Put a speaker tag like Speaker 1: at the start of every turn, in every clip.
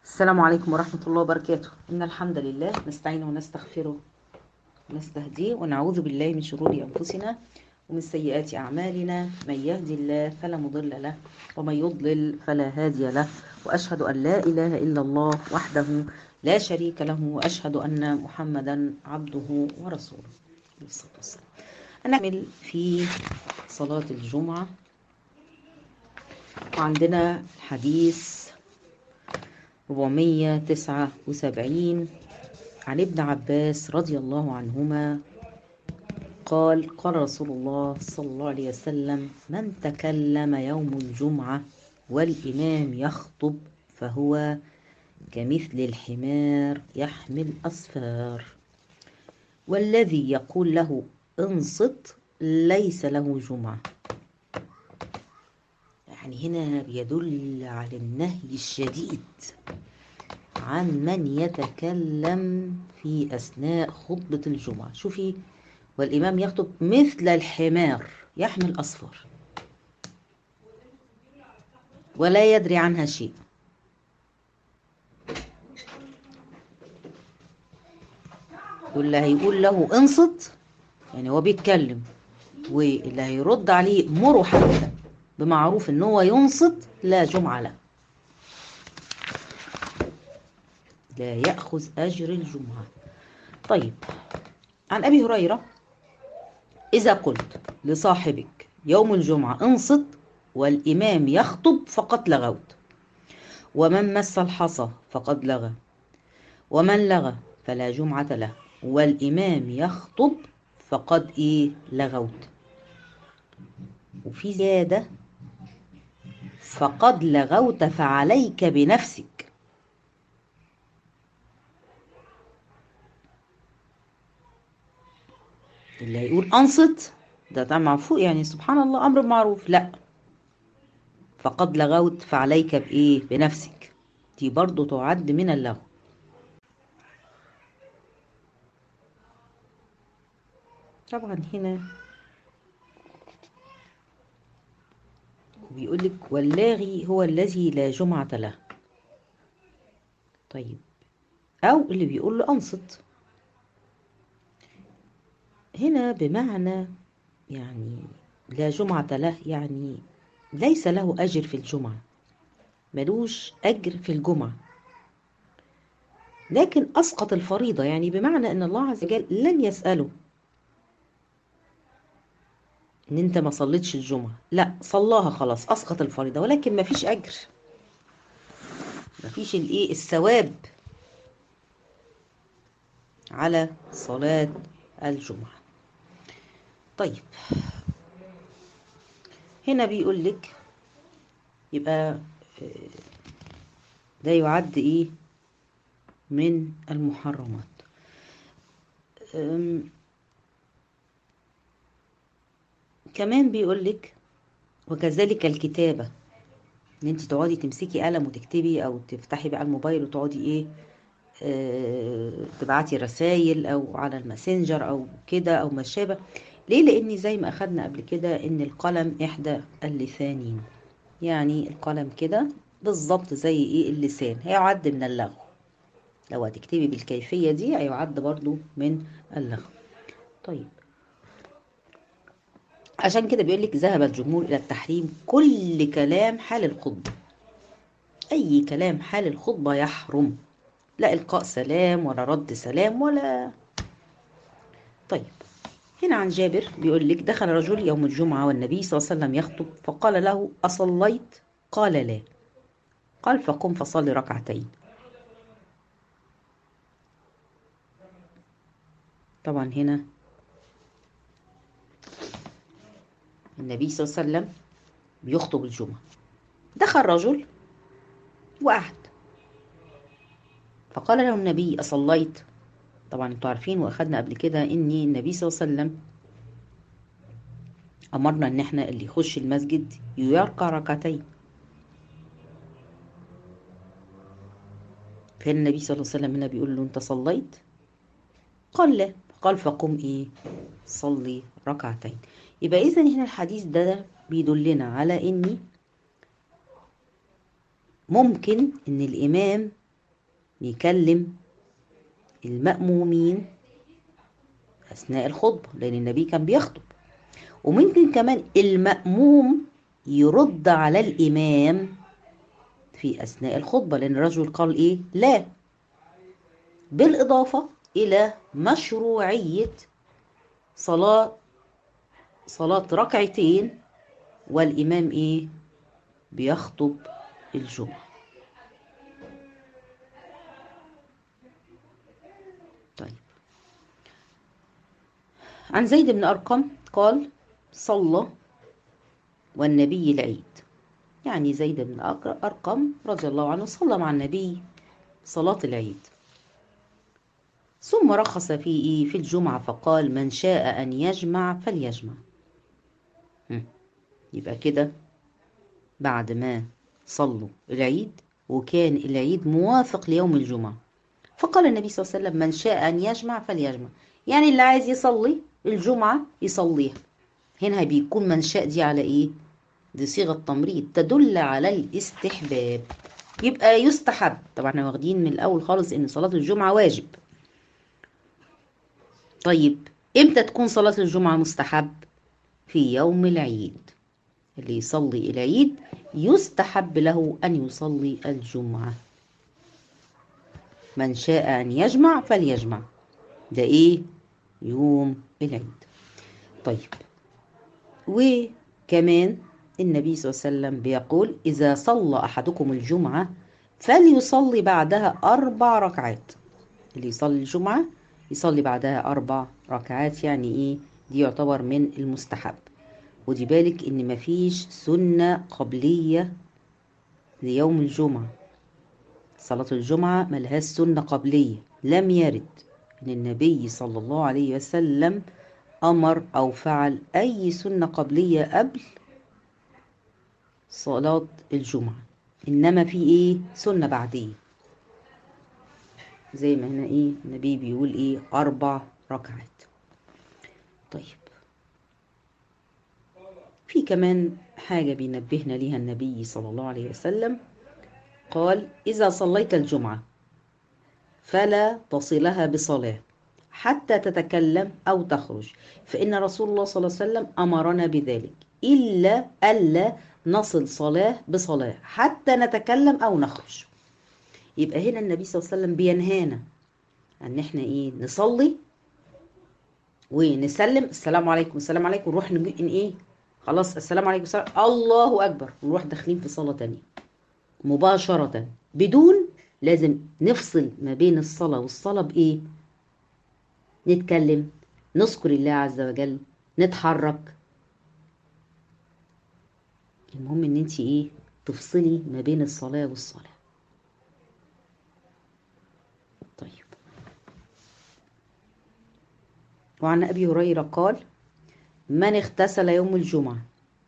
Speaker 1: السلام عليكم ورحمة الله وبركاته إن الحمد لله نستعين ونستغفره ونستهديه ونعوذ بالله من شرور أنفسنا ومن سيئات أعمالنا من يهدي الله فلا مضل له ومن يضلل فلا هادي له وأشهد أن لا إله إلا الله وحده لا شريك له وأشهد أن محمدا عبده ورسوله عليه الصلاة والسلام هنعمل في صلاة الجمعة وعندنا حديث 479 عن ابن عباس رضي الله عنهما قال قال رسول الله صلى الله عليه وسلم من تكلم يوم الجمعة والإمام يخطب فهو كمثل الحمار يحمل أسفار والذي يقول له انصت ليس له جمعة يعني هنا بيدل على النهي الشديد عن من يتكلم في أثناء خطبة الجمعة شوفي والإمام يخطب مثل الحمار يحمل أصفر ولا يدري عنها شيء واللي هيقول له انصت يعني هو بيتكلم واللي هيرد عليه مره حتى بمعروف ان هو ينصت لا جمعة له لا يأخذ أجر الجمعة طيب عن أبي هريرة إذا قلت لصاحبك يوم الجمعة انصت والإمام يخطب فقد لغوت ومن مس الحصى فقد لغى ومن لغى فلا جمعة له والإمام يخطب فقد إيه لغوت وفي زيادة فقد لغوت فعليك بنفسك اللي هيقول انصت ده طبعا معفوق يعني سبحان الله امر معروف لا فقد لغوت فعليك بايه بنفسك دي برضو تعد من اللغو طبعا هنا بيقول لك واللاغي هو الذي لا جمعة له طيب أو اللي بيقول له أنصت هنا بمعنى يعني لا جمعة له يعني ليس له أجر في الجمعة ملوش أجر في الجمعة لكن أسقط الفريضة يعني بمعنى أن الله عز وجل لن يسأله ان انت ما صليتش الجمعة لا صلاها خلاص اسقط الفريضة ولكن ما فيش اجر ما فيش الايه الثواب على صلاة الجمعة طيب هنا بيقول لك يبقى ده يعد ايه من المحرمات كمان بيقول لك وكذلك الكتابة ان انت تقعدي تمسكي قلم وتكتبي او تفتحي بقى الموبايل وتقعدي ايه آه تبعتي رسائل او على الماسنجر او كده او ما شابه ليه لان زي ما اخدنا قبل كده ان القلم احدى اللسانين يعني القلم كده بالظبط زي ايه اللسان هيعد من اللغو لو هتكتبي بالكيفية دي هيعد برضو من اللغو طيب عشان كده بيقول لك ذهب الجمهور الى التحريم كل كلام حال الخطبه اي كلام حال الخطبه يحرم لا القاء سلام ولا رد سلام ولا طيب هنا عن جابر بيقول لك دخل رجل يوم الجمعه والنبي صلى الله عليه وسلم يخطب فقال له اصليت قال لا قال فقم فصلي ركعتين طبعا هنا النبي صلى الله عليه وسلم بيخطب الجمعة دخل رجل وقعد فقال له النبي أصليت طبعا انتوا عارفين واخدنا قبل كده ان النبي صلى الله عليه وسلم امرنا ان احنا اللي يخش المسجد يركع ركعتين فهنا النبي صلى الله عليه وسلم هنا بيقول له انت صليت قال لا قال فقم ايه صلي ركعتين يبقى اذا هنا الحديث ده بيدلنا على ان ممكن ان الامام يكلم المأمومين أثناء الخطبة لأن النبي كان بيخطب وممكن كمان المأموم يرد على الإمام في أثناء الخطبة لأن الرجل قال إيه لا بالإضافة إلى مشروعية صلاة صلاة ركعتين والإمام إيه بيخطب الجمعة طيب عن زيد بن أرقم قال صلى والنبي العيد يعني زيد بن أرقم رضي الله عنه صلى مع النبي صلاة العيد ثم رخص في إيه في الجمعة فقال من شاء أن يجمع فليجمع يبقى كده بعد ما صلوا العيد وكان العيد موافق ليوم الجمعة فقال النبي صلى الله عليه وسلم من شاء أن يجمع فليجمع يعني اللي عايز يصلي الجمعة يصليها هنا بيكون من شاء دي على إيه دي صيغة تمريض تدل على الاستحباب يبقى يستحب طبعا احنا واخدين من الأول خالص إن صلاة الجمعة واجب طيب امتى تكون صلاة الجمعة مستحب في يوم العيد اللي يصلي العيد يستحب له أن يصلي الجمعة من شاء أن يجمع فليجمع ده إيه يوم العيد طيب وكمان النبي صلى الله عليه وسلم بيقول إذا صلى أحدكم الجمعة فليصلي بعدها أربع ركعات اللي يصلي الجمعة يصلي بعدها أربع ركعات يعني إيه دي يعتبر من المستحب ودي بالك إن مفيش سنة قبلية ليوم الجمعة صلاة الجمعة ملهاش سنة قبلية لم يرد إن النبي صلى الله عليه وسلم أمر أو فعل أي سنة قبلية قبل صلاة الجمعة إنما في إيه سنة بعدية زي ما هنا إيه النبي بيقول إيه أربع ركعات طيب في كمان حاجة بينبهنا ليها النبي صلى الله عليه وسلم قال إذا صليت الجمعة فلا تصلها بصلاة حتى تتكلم أو تخرج فإن رسول الله صلى الله عليه وسلم أمرنا بذلك إلا ألا نصل صلاة بصلاة حتى نتكلم أو نخرج يبقى هنا النبي صلى الله عليه وسلم بينهانا أن إحنا إيه نصلي ونسلم السلام عليكم السلام عليكم ونروح إن إيه خلاص السلام عليكم السلام الله أكبر ونروح داخلين في صلاة تانية مباشرة بدون لازم نفصل ما بين الصلاة والصلاة بإيه؟ نتكلم نذكر الله عز وجل نتحرك المهم ان انت ايه تفصلي ما بين الصلاة والصلاة طيب وعن ابي هريرة قال من اغتسل يوم الجمعة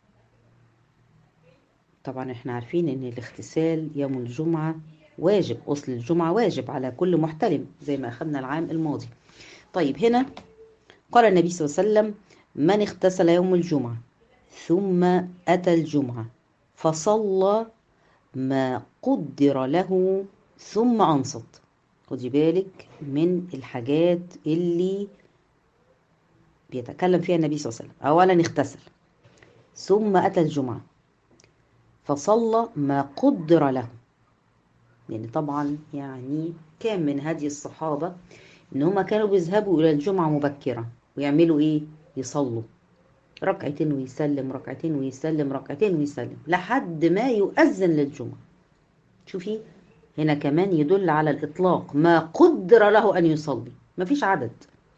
Speaker 1: طبعا احنا عارفين ان الاغتسال يوم الجمعة واجب أصل الجمعة واجب على كل محتلم زي ما أخذنا العام الماضي طيب هنا قال النبي صلى الله عليه وسلم من اغتسل يوم الجمعة ثم أتى الجمعة فصلى ما قدر له ثم أنصت خدي بالك من الحاجات اللي بيتكلم فيها النبي صلى الله عليه وسلم أولا اغتسل ثم أتى الجمعة فصلى ما قدر له لأن يعني طبعا يعني كان من هدي الصحابة إن هما كانوا بيذهبوا إلى الجمعة مبكرة ويعملوا إيه؟ يصلوا ركعتين ويسلم ركعتين ويسلم ركعتين ويسلم لحد ما يؤذن للجمعة شوفي هنا كمان يدل على الإطلاق ما قدر له أن يصلي مفيش عدد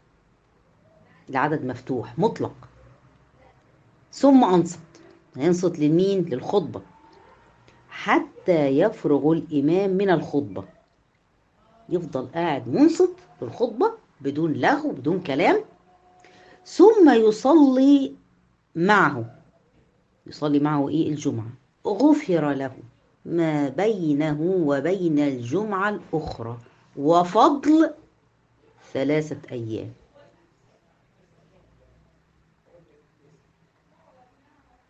Speaker 1: العدد مفتوح مطلق ثم أنصت هينصت لمين؟ للخطبة حتى يفرغ الإمام من الخطبة يفضل قاعد منصت في الخطبة بدون لغو بدون كلام ثم يصلي معه يصلي معه إيه الجمعة غفر له ما بينه وبين الجمعة الأخرى وفضل ثلاثة أيام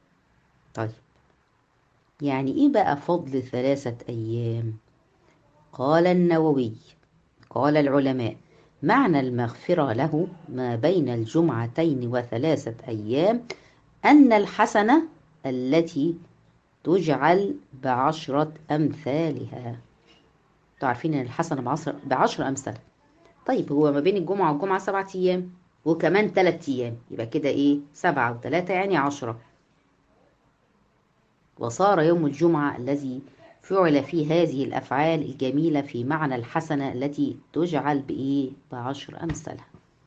Speaker 1: طيب يعني ايه بقى فضل ثلاثة ايام قال النووي قال العلماء معنى المغفرة له ما بين الجمعتين وثلاثة أيام أن الحسنة التي تجعل بعشرة أمثالها تعرفين أن الحسنة بعشر, بعشر أمثال طيب هو ما بين الجمعة والجمعة سبعة أيام وكمان ثلاثة أيام يبقى كده إيه سبعة وثلاثة يعني عشرة وصار يوم الجمعة الذي فعل فيه هذه الأفعال الجميلة في معنى الحسنة التي تجعل بإيه بعشر أمثالها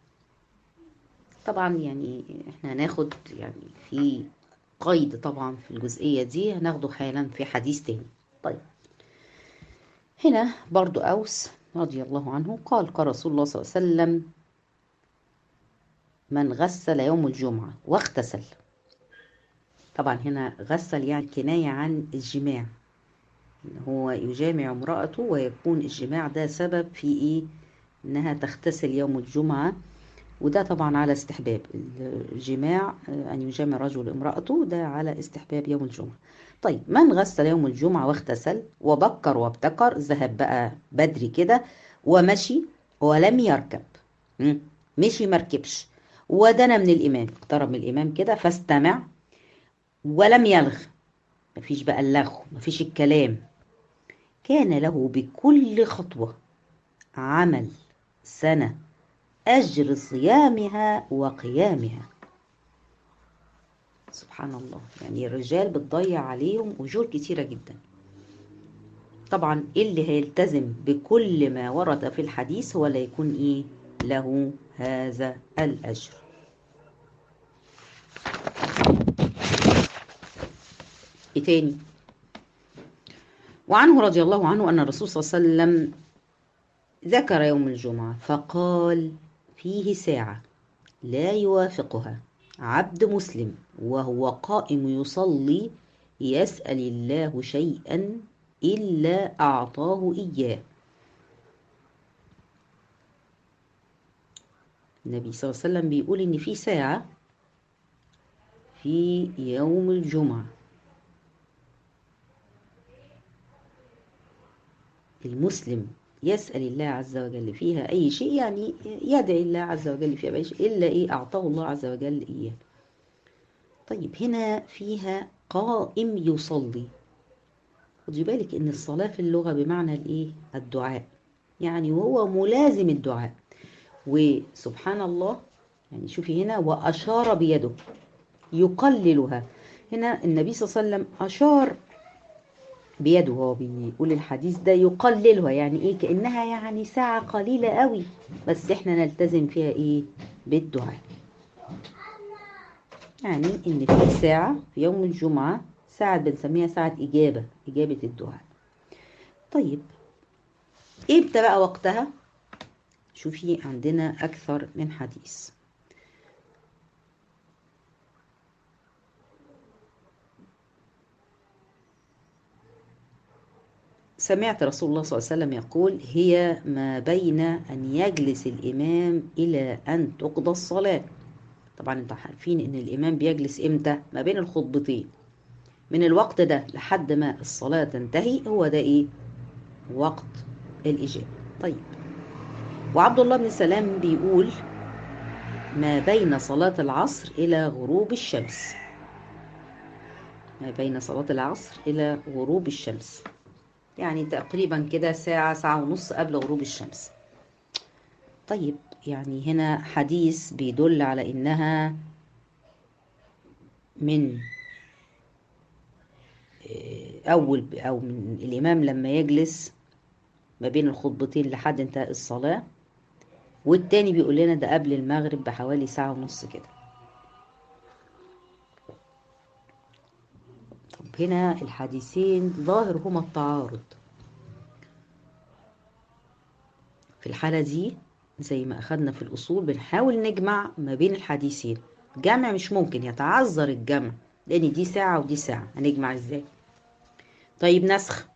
Speaker 1: طبعا يعني احنا هناخد يعني في قيد طبعا في الجزئية دي هناخده حالا في حديث تاني طيب هنا برضو أوس رضي الله عنه قال قال رسول الله صلى الله عليه وسلم من غسل يوم الجمعة واغتسل طبعا هنا غسل يعني كناية عن الجماع إن هو يجامع امرأته ويكون الجماع ده سبب في إيه إنها تغتسل يوم الجمعة وده طبعا على استحباب الجماع أن يجامع رجل امرأته ده على استحباب يوم الجمعة طيب من غسل يوم الجمعة واغتسل وبكر وابتكر ذهب بقى بدري كده ومشي ولم يركب مشي مركبش ودنا من الإمام اقترب من الإمام كده فاستمع ولم يلغ مفيش بقى اللغو مفيش الكلام كان له بكل خطوة عمل سنة أجر صيامها وقيامها سبحان الله يعني الرجال بتضيع عليهم أجور كتيرة جدا طبعا اللي هيلتزم بكل ما ورد في الحديث هو اللي يكون إيه له هذا الأجر إيه تاني وعنه رضي الله عنه أن الرسول صلى الله عليه وسلم ذكر يوم الجمعة فقال فيه ساعة لا يوافقها عبد مسلم وهو قائم يصلي يسأل الله شيئا إلا أعطاه إياه النبي صلى الله عليه وسلم بيقول إن في ساعة في يوم الجمعة المسلم يسأل الله عز وجل فيها أي شيء يعني يدعي الله عز وجل فيها بأي شيء إلا إيه أعطاه الله عز وجل إياه طيب هنا فيها قائم يصلي خدي بالك إن الصلاة في اللغة بمعنى الإيه الدعاء يعني وهو ملازم الدعاء وسبحان الله يعني شوفي هنا وأشار بيده يقللها هنا النبي صلى الله عليه وسلم أشار بيده هو بيقول الحديث ده يقللها يعني ايه كأنها يعني ساعة قليلة قوي بس احنا نلتزم فيها ايه بالدعاء يعني ان في ساعة في يوم الجمعة ساعة بنسميها ساعة إجابة إجابة الدعاء طيب امتى بقى وقتها شوفي عندنا أكثر من حديث سمعت رسول الله صلى الله عليه وسلم يقول هي ما بين أن يجلس الإمام إلى أن تقضى الصلاة طبعا انتوا عارفين ان الإمام بيجلس إمتى ما بين الخطبتين من الوقت ده لحد ما الصلاة تنتهي هو ده إيه وقت الإجابة طيب وعبد الله بن سلام بيقول ما بين صلاة العصر إلى غروب الشمس ما بين صلاة العصر إلى غروب الشمس يعني تقريبا كده ساعة ساعة ونص قبل غروب الشمس طيب يعني هنا حديث بيدل على إنها من أول أو من الإمام لما يجلس ما بين الخطبتين لحد انتهاء الصلاة والتاني بيقول لنا ده قبل المغرب بحوالي ساعة ونص كده طب هنا الحديثين ظاهر هما التعارض في الحالة دي زي ما أخدنا في الأصول بنحاول نجمع ما بين الحديثين جمع مش ممكن يتعذر الجمع لأن دي ساعة ودي ساعة هنجمع ازاي طيب نسخ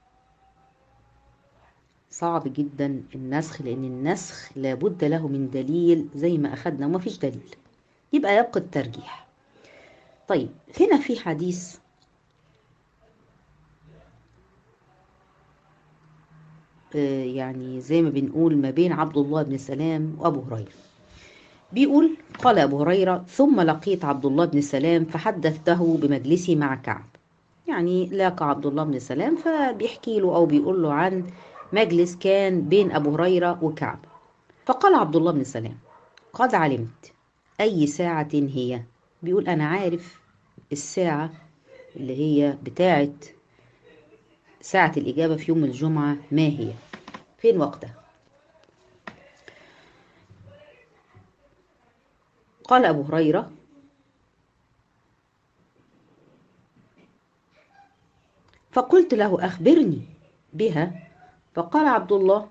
Speaker 1: صعب جدا النسخ لأن النسخ لابد له من دليل زي ما أخدنا وما فيش دليل يبقى يبقى الترجيح طيب هنا في حديث آه، يعني زي ما بنقول ما بين عبد الله بن سلام وأبو هريرة بيقول قال أبو هريرة ثم لقيت عبد الله بن سلام فحدثته بمجلسي مع كعب يعني لاقى عبد الله بن سلام فبيحكي له أو بيقول له عن مجلس كان بين أبو هريرة وكعب فقال عبد الله بن سلام قد علمت أي ساعة هي بيقول أنا عارف الساعة اللي هي بتاعة ساعة الإجابة في يوم الجمعة ما هي فين وقتها قال أبو هريرة فقلت له أخبرني بها فقال عبد الله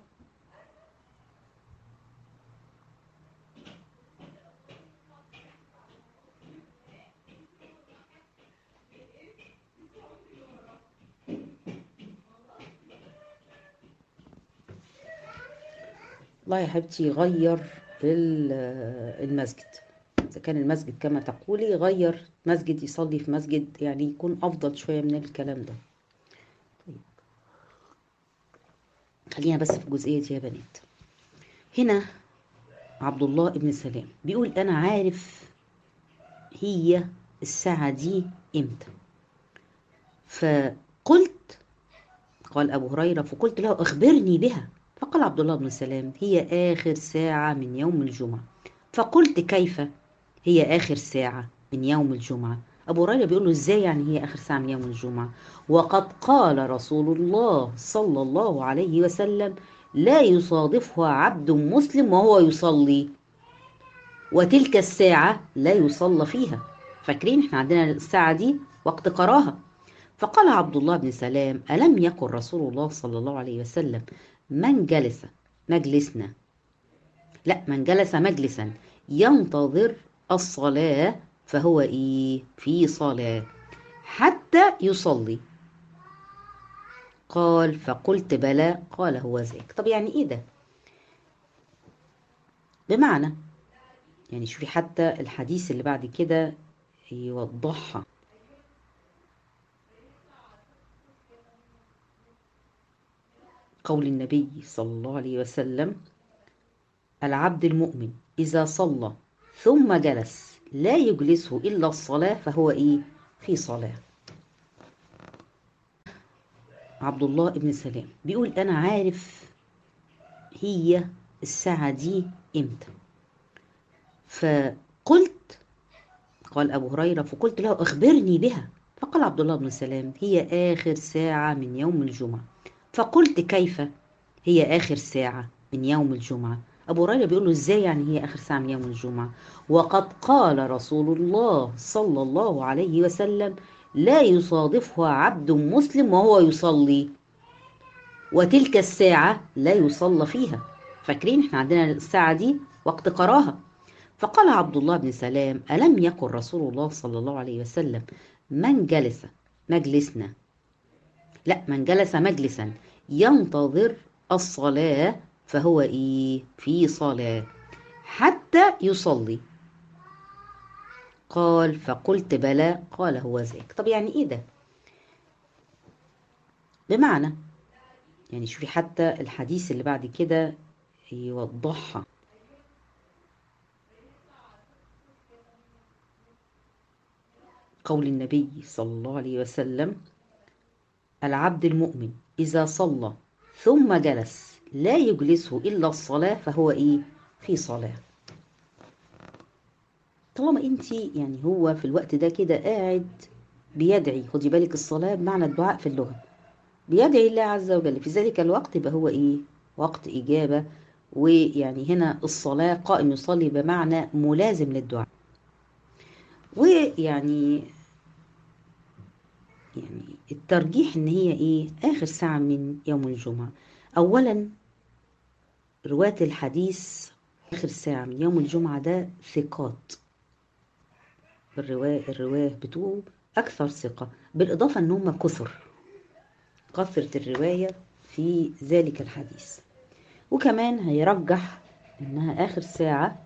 Speaker 1: الله يا حبيبتي غير ال- المسجد إذا كان المسجد كما تقولي غير مسجد يصلي في مسجد يعني يكون أفضل شوية من الكلام ده طيب. خلينا بس في الجزئية دي يا بنات هنا عبد الله ابن سلام بيقول أنا عارف هي الساعة دي إمتى فقلت قال أبو هريرة فقلت له أخبرني بها فقال عبد الله بن سلام هي آخر ساعة من يوم الجمعة فقلت كيف هي آخر ساعة من يوم الجمعة أبو هريرة بيقول له إزاي يعني هي آخر ساعة من يوم الجمعة وقد قال رسول الله صلى الله عليه وسلم لا يصادفها عبد مسلم وهو يصلي وتلك الساعة لا يصلى فيها فاكرين احنا عندنا الساعة دي وقت كراهة فقال عبد الله بن سلام ألم يقل رسول الله صلى الله عليه وسلم من جلس مجلسنا لا من جلس مجلسا ينتظر الصلاة فهو إيه في صلاة حتى يصلي قال فقلت بلى قال هو ذاك طب يعني إيه ده بمعنى يعني شوفي حتى الحديث اللي بعد كده يوضحها قول النبي صلى الله عليه وسلم العبد المؤمن إذا صلى ثم جلس لا يجلسه إلا الصلاة فهو إيه في صلاة عبد الله ابن سلام بيقول أنا عارف هي الساعة دي إمتى فقلت قال أبو هريرة فقلت له أخبرني بها فقال عبد الله بن سلام هي آخر ساعة من يوم الجمعة فقلت كيف هي آخر ساعة من يوم الجمعة أبو هريرة بيقول له إزاي يعني هي آخر ساعة من يوم الجمعة وقد قال رسول الله صلى الله عليه وسلم لا يصادفها عبد مسلم وهو يصلي وتلك الساعة لا يصلى فيها فاكرين احنا عندنا الساعة دي وقت كراهة فقال عبد الله بن سلام ألم يقل رسول الله صلى الله عليه وسلم من جلس مجلسنا لا من جلس مجلسا ينتظر الصلاة فهو إيه في صلاة حتى يصلي قال فقلت بلى قال هو ذاك طب يعني إيه ده بمعنى يعني شوفي حتى الحديث اللي بعد كده يوضحها قول النبي صلى الله عليه وسلم العبد المؤمن إذا صلى ثم جلس لا يجلسه إلا الصلاة فهو إيه في صلاة طالما انت يعني هو في الوقت ده كده قاعد بيدعي خدي بالك الصلاة بمعنى الدعاء في اللغة بيدعي الله عز وجل في ذلك الوقت يبقى هو ايه وقت إجابة ويعني هنا الصلاة قائم يصلي بمعنى ملازم للدعاء ويعني يعني الترجيح ان هي ايه اخر ساعة من يوم الجمعة اولا رواة الحديث اخر ساعة من يوم الجمعة ده ثقات الرواة الرواه بتوعه اكثر ثقة بالاضافة ان هم كثر كثرة الرواية في ذلك الحديث وكمان هيرجح انها اخر ساعة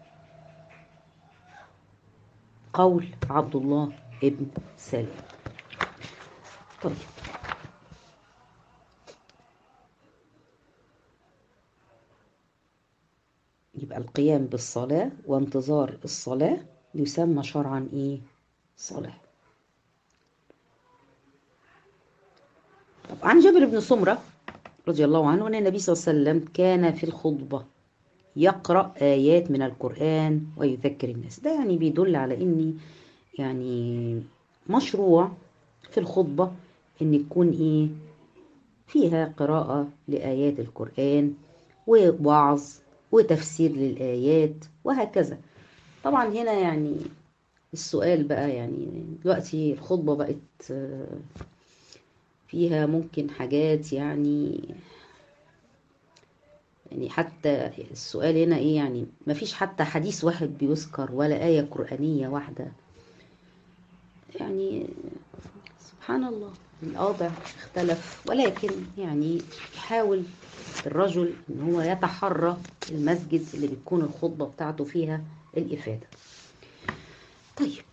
Speaker 1: قول عبد الله ابن سلام طيب يبقى القيام بالصلاة وانتظار الصلاة يسمى شرعا ايه صلاة طب عن جابر بن سمرة رضي الله عنه أن النبي صلى الله عليه وسلم كان في الخطبة يقرأ آيات من القرآن ويذكر الناس ده يعني بيدل على إني يعني مشروع في الخطبة إن يكون إيه فيها قراءة لآيات القرآن ووعظ وتفسير للآيات وهكذا طبعا هنا يعني السؤال بقى يعني دلوقتي الخطبة بقت فيها ممكن حاجات يعني يعني حتى السؤال هنا ايه يعني مفيش حتى حديث واحد بيذكر ولا آية قرآنية واحدة يعني سبحان الله الوضع اختلف ولكن يعني يحاول الرجل ان هو يتحرى المسجد اللي بتكون الخطبة بتاعته فيها الإفادة طيب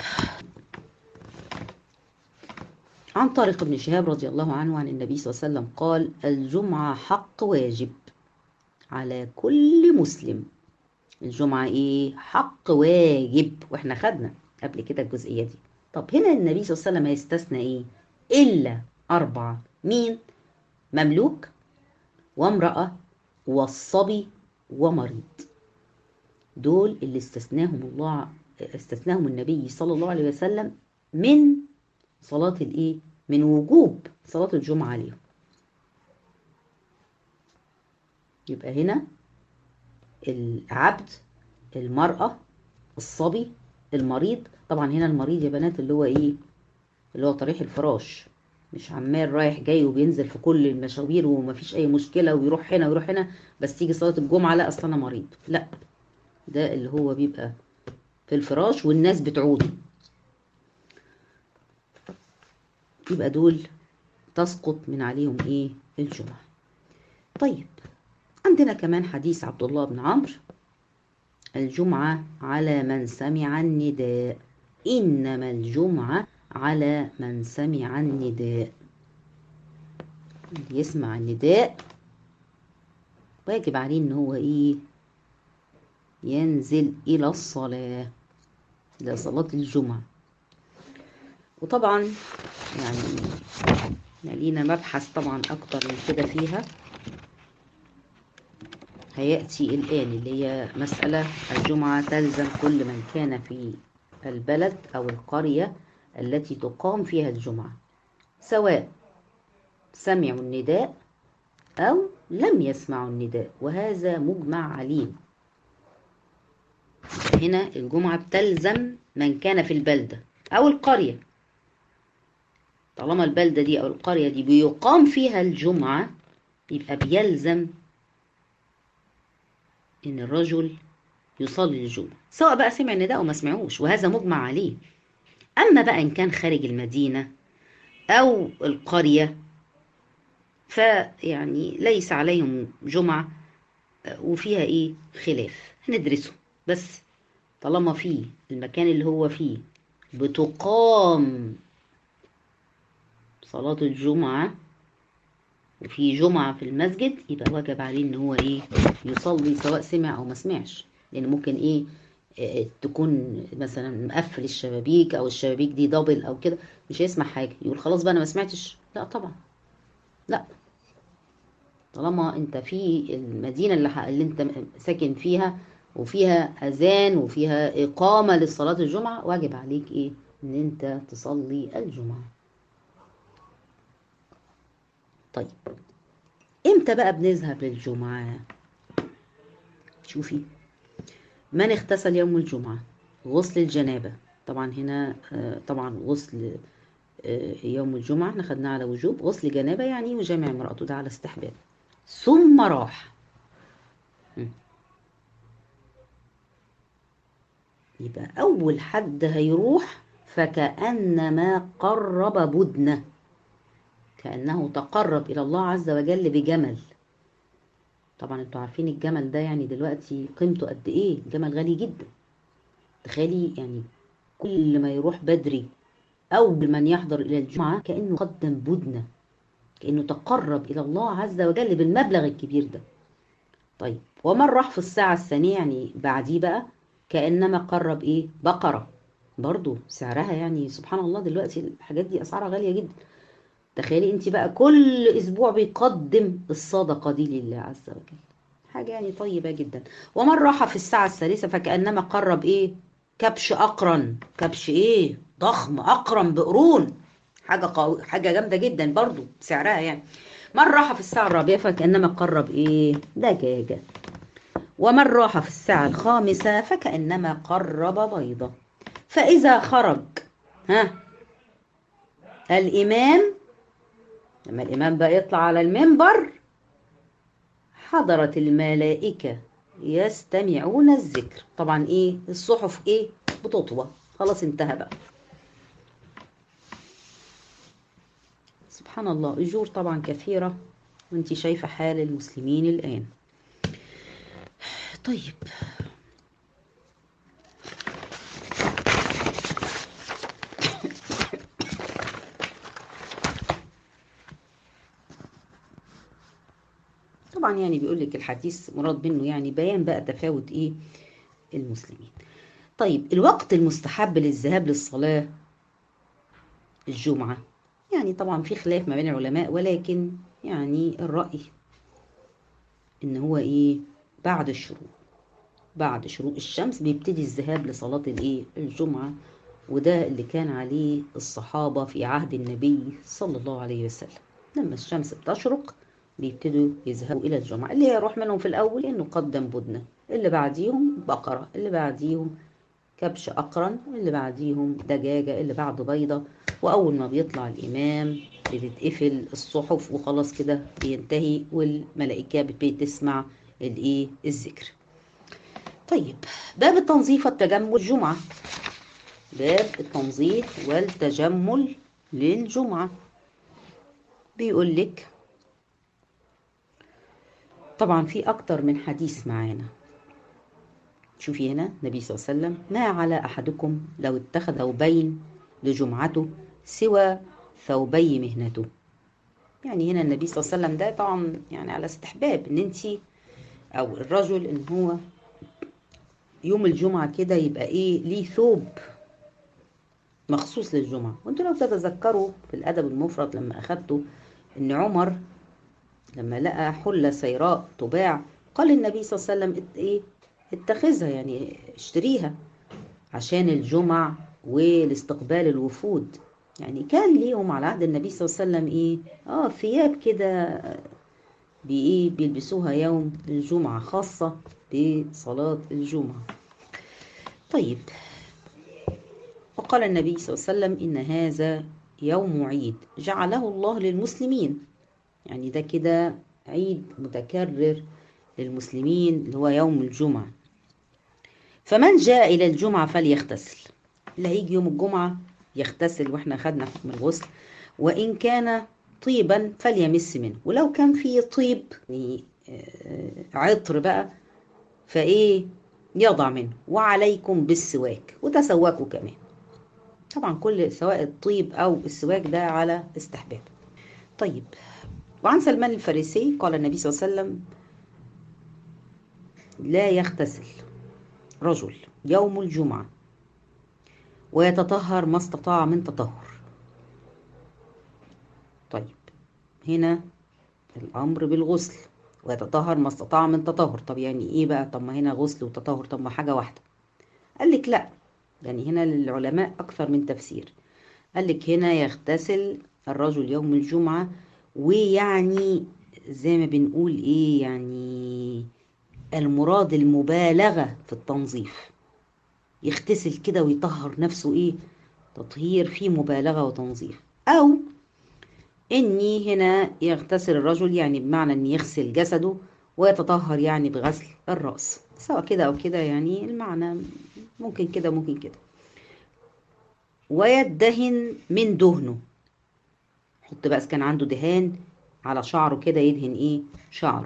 Speaker 1: عن طارق بن شهاب رضي الله عنه عن النبي صلى الله عليه وسلم قال الجمعة حق واجب على كل مسلم الجمعة ايه حق واجب واحنا خدنا قبل كده الجزئية دي طب هنا النبي صلى الله عليه وسلم هيستثنى ايه إلا أربعة مين مملوك وامرأة والصبي ومريض دول اللي استثناهم الله استثناهم النبي صلى الله عليه وسلم من صلاة الايه من وجوب صلاة الجمعة عليهم يبقى هنا العبد المرأة الصبي المريض طبعا هنا المريض يا بنات اللي هو ايه اللي هو طريح الفراش مش عمال رايح جاي وبينزل في كل المشاوير ومفيش اي مشكلة ويروح هنا ويروح هنا بس تيجي صلاة الجمعة لا اصل انا مريض لا ده اللي هو بيبقى في الفراش والناس بتعوده يبقى دول تسقط من عليهم ايه الجمعة طيب عندنا كمان حديث عبد الله بن عمرو الجمعة على من سمع النداء إنما الجمعة على من سمع النداء يسمع النداء واجب عليه ان هو ايه ينزل الى الصلاة الى صلاة الجمعة وطبعا يعني لينا مبحث طبعا اكتر من كده فيها هيأتي الآن اللي هي مسألة الجمعة تلزم كل من كان في البلد أو القرية التي تقام فيها الجمعة سواء سمعوا النداء أو لم يسمعوا النداء وهذا مجمع عليه هنا الجمعة بتلزم من كان في البلدة أو القرية طالما البلدة دي أو القرية دي بيقام فيها الجمعة يبقى بيلزم إن الرجل يصلي الجمعة سواء بقى سمع النداء أو ما سمعوش وهذا مجمع عليه أما بقى إن كان خارج المدينة أو القرية فيعني ليس عليهم جمعة وفيها إيه خلاف هندرسه بس طالما في المكان اللي هو فيه بتقام صلاة الجمعة وفي جمعة في المسجد يبقى واجب عليه ان هو ايه يصلي سواء سمع او ما سمعش لان ممكن ايه آه، تكون مثلا مقفل الشبابيك او الشبابيك دي دبل او كده مش هيسمع حاجة يقول خلاص بقى انا ما سمعتش لا طبعا لا طالما انت في المدينة اللي, ح- اللي انت ساكن فيها وفيها اذان وفيها اقامة لصلاة الجمعة واجب عليك ايه ان انت تصلي الجمعة طيب امتى بقى بنذهب للجمعة شوفي من اغتسل يوم الجمعة غسل الجنابة طبعا هنا آه، طبعا غسل آه، يوم الجمعة احنا خدناه على وجوب غسل جنابة يعني يجامع امرأته ده على استحباب ثم راح م. يبقى أول حد هيروح فكأنما قرب بدنه كأنه تقرب إلى الله عز وجل بجمل طبعا انتوا عارفين الجمل ده يعني دلوقتي قيمته قد ايه الجمل غالي جدا تخيلي يعني كل ما يروح بدري أو من يحضر إلى الجمعة كأنه قدم بدنة كأنه تقرب إلى الله عز وجل بالمبلغ الكبير ده طيب ومن راح في الساعة الثانية يعني بعديه بقى كأنما قرب ايه بقرة برضو سعرها يعني سبحان الله دلوقتي الحاجات دي اسعارها غالية جدا تخيلي انت بقى كل اسبوع بيقدم الصدقة دي لله عز وجل حاجة يعني طيبة جدا ومن راح في الساعة الثالثة فكأنما قرب ايه كبش أقرن كبش ايه ضخم أقرن بقرون حاجة قوي حاجة جامدة جدا برضو سعرها يعني من راح في الساعة الرابعة فكأنما قرب ايه دجاجة ومن راح في الساعة الخامسة فكأنما قرب بيضة فإذا خرج ها الإمام لما الإمام بقى يطلع على المنبر حضرت الملائكة يستمعون الذكر طبعا ايه الصحف ايه بتطوى خلاص انتهى بقى سبحان الله أجور طبعا كثيرة وانت شايفة حال المسلمين الآن طيب طبعا يعني بيقول لك الحديث مراد منه يعني بيان بقى تفاوت ايه المسلمين طيب الوقت المستحب للذهاب للصلاة الجمعة يعني طبعا في خلاف ما بين العلماء ولكن يعني الرأي ان هو ايه بعد الشروق بعد شروق الشمس بيبتدي الذهاب لصلاة الايه الجمعة وده اللي كان عليه الصحابة في عهد النبي صلى الله عليه وسلم لما الشمس بتشرق بيبتدوا يذهبوا إلى الجمعة اللي يروح منهم في الأول إنه قدم بدنة اللي بعديهم بقرة اللي بعديهم كبش أقرن اللي بعديهم دجاجة اللي بعده بيضة وأول ما بيطلع الإمام بتتقفل الصحف وخلاص كده بينتهي والملائكة بتسمع الإيه الذكر طيب باب التنظيف والتجمل الجمعة باب التنظيف والتجمل للجمعة بيقول لك طبعا في أكتر من حديث معانا شوفي هنا النبي صلى الله عليه وسلم ما على أحدكم لو اتخذ ثوبين لجمعته سوى ثوبي مهنته يعني هنا النبي صلى الله عليه وسلم ده طبعا يعني على استحباب ان انت او الرجل ان هو يوم الجمعة كده يبقى ايه ليه ثوب مخصوص للجمعة وانتوا لو تتذكروا في الأدب المفرد لما أخدته ان عمر لما لقى حلة سيراء تباع قال النبي صلى الله عليه وسلم ايه اتخذها يعني اشتريها عشان الجمع والاستقبال الوفود يعني كان ليهم على عهد النبي صلى الله عليه وسلم ايه اه ثياب كده بايه بيلبسوها يوم الجمعة خاصة بصلاة الجمعة طيب وقال النبي صلى الله عليه وسلم إن هذا يوم عيد جعله الله للمسلمين يعني ده كده عيد متكرر للمسلمين اللي هو يوم الجمعة فمن جاء إلى الجمعة فليغتسل اللي هيجي يوم الجمعة يغتسل واحنا خدنا حكم الغسل وإن كان طيبا فليمس منه ولو كان فيه طيب يعني عطر بقى فإيه يضع منه وعليكم بالسواك وتسوكوا كمان طبعا كل سواء الطيب أو السواك ده على استحباب طيب وعن سلمان الفارسي قال النبي صلى الله عليه وسلم لا يغتسل رجل يوم الجمعة ويتطهر ما استطاع من تطهر طيب هنا الأمر بالغسل ويتطهر ما استطاع من تطهر طب يعني ايه بقى طب ما هنا غسل وتطهر طب ما حاجة واحدة قال لك لا يعني هنا للعلماء أكثر من تفسير قال لك هنا يغتسل الرجل يوم الجمعة ويعني زي ما بنقول ايه يعني المراد المبالغة في التنظيف يغتسل كده ويطهر نفسه ايه تطهير فيه مبالغة وتنظيف او اني هنا يغتسل الرجل يعني بمعنى ان يغسل جسده ويتطهر يعني بغسل الرأس سواء كده او كده يعني المعنى ممكن كده ممكن كده ويدهن من دهنه حط بقى كان عنده دهان على شعره كده يدهن ايه شعره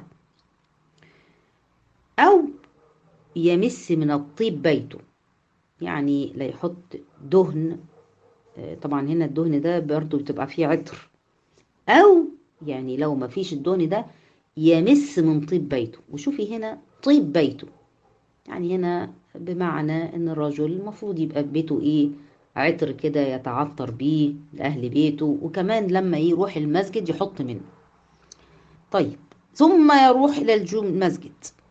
Speaker 1: او يمس من الطيب بيته يعني لا يحط دهن طبعا هنا الدهن ده برضو بتبقى فيه عطر او يعني لو ما فيش الدهن ده يمس من طيب بيته وشوفي هنا طيب بيته يعني هنا بمعنى ان الرجل المفروض يبقى في بيته ايه عطر كده يتعطر بيه لأهل بيته وكمان لما يروح المسجد يحط منه طيب ثم يروح إلى المسجد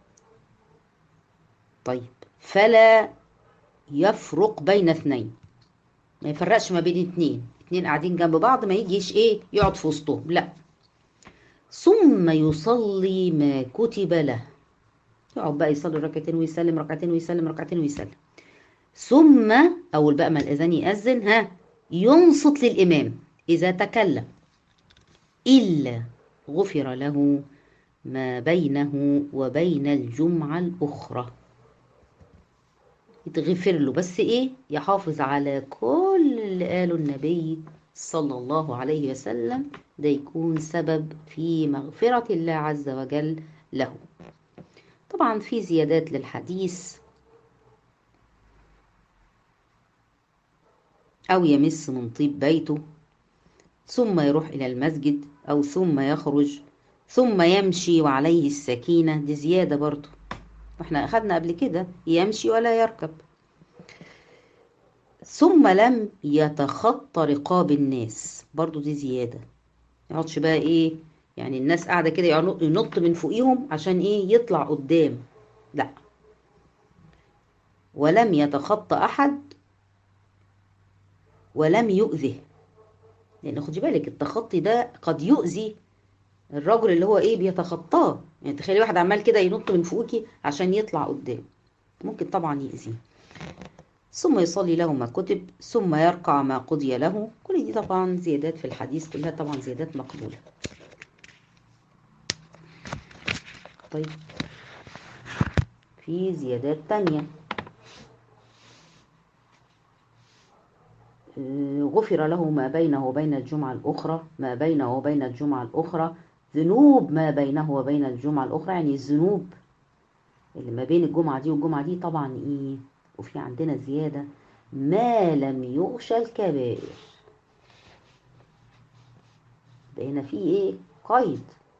Speaker 1: طيب فلا يفرق بين اثنين ما يفرقش ما بين اتنين اتنين قاعدين جنب بعض ما يجيش ايه يقعد في وسطهم لا ثم يصلي ما كتب له يقعد بقى يصلي ركعتين ويسلم ركعتين ويسلم ركعتين ويسلم ثم أول بقى ما الأذان يأذن ها ينصت للإمام إذا تكلم إلا غفر له ما بينه وبين الجمعة الأخرى يتغفر له بس إيه يحافظ على كل اللي قاله النبي صلى الله عليه وسلم ده يكون سبب في مغفرة الله عز وجل له طبعا في زيادات للحديث أو يمس من طيب بيته ثم يروح إلى المسجد أو ثم يخرج ثم يمشي وعليه السكينة دي زيادة برضو واحنا أخدنا قبل كده يمشي ولا يركب ثم لم يتخطى رقاب الناس برضو دي زيادة يقعدش بقى ايه يعني الناس قاعدة كده ينط من فوقيهم عشان ايه يطلع قدام لا ولم يتخطى أحد ولم يؤذه لان خدي بالك التخطي ده قد يؤذي الرجل اللي هو ايه بيتخطاه يعني تخيلي واحد عمال كده ينط من فوقك عشان يطلع قدام ممكن طبعا يأذيه ثم يصلي له ما كتب ثم يركع ما قضي له كل دي طبعا زيادات في الحديث كلها طبعا زيادات مقبولة طيب في زيادات تانية غفر له ما بينه وبين الجمعة الأخرى ما بينه وبين الجمعة الأخرى ذنوب ما بينه وبين الجمعة الأخرى يعني الذنوب اللي ما بين الجمعة دي والجمعة دي طبعا إيه وفي عندنا زيادة ما لم يغشى الكبائر ده هنا في إيه قيد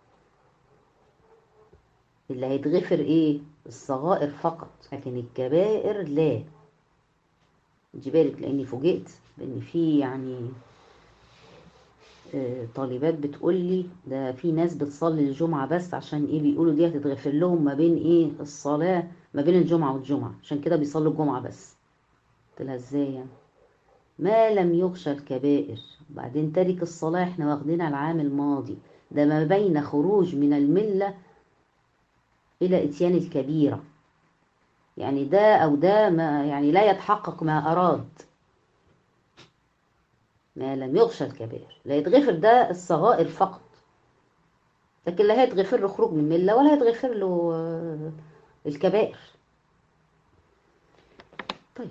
Speaker 1: اللي هيتغفر إيه الصغائر فقط لكن الكبائر لا خدي بالك لاني فوجئت لان في يعني طالبات بتقول لي ده في ناس بتصلي الجمعة بس عشان ايه بيقولوا دي هتتغفر لهم ما بين ايه الصلاة ما بين الجمعة والجمعة عشان كده بيصلوا الجمعة بس قلت لها ازاي يعني ما لم يخشى الكبائر وبعدين تارك الصلاة احنا واخدينها العام الماضي ده ما بين خروج من الملة إلى إتيان الكبيرة يعني ده أو ده ما يعني لا يتحقق ما أراد ما لم يغشى الكبائر لا يتغفر ده الصغائر فقط لكن لا هيتغفر له خروج من الملة ولا هيتغفر له الكبائر طيب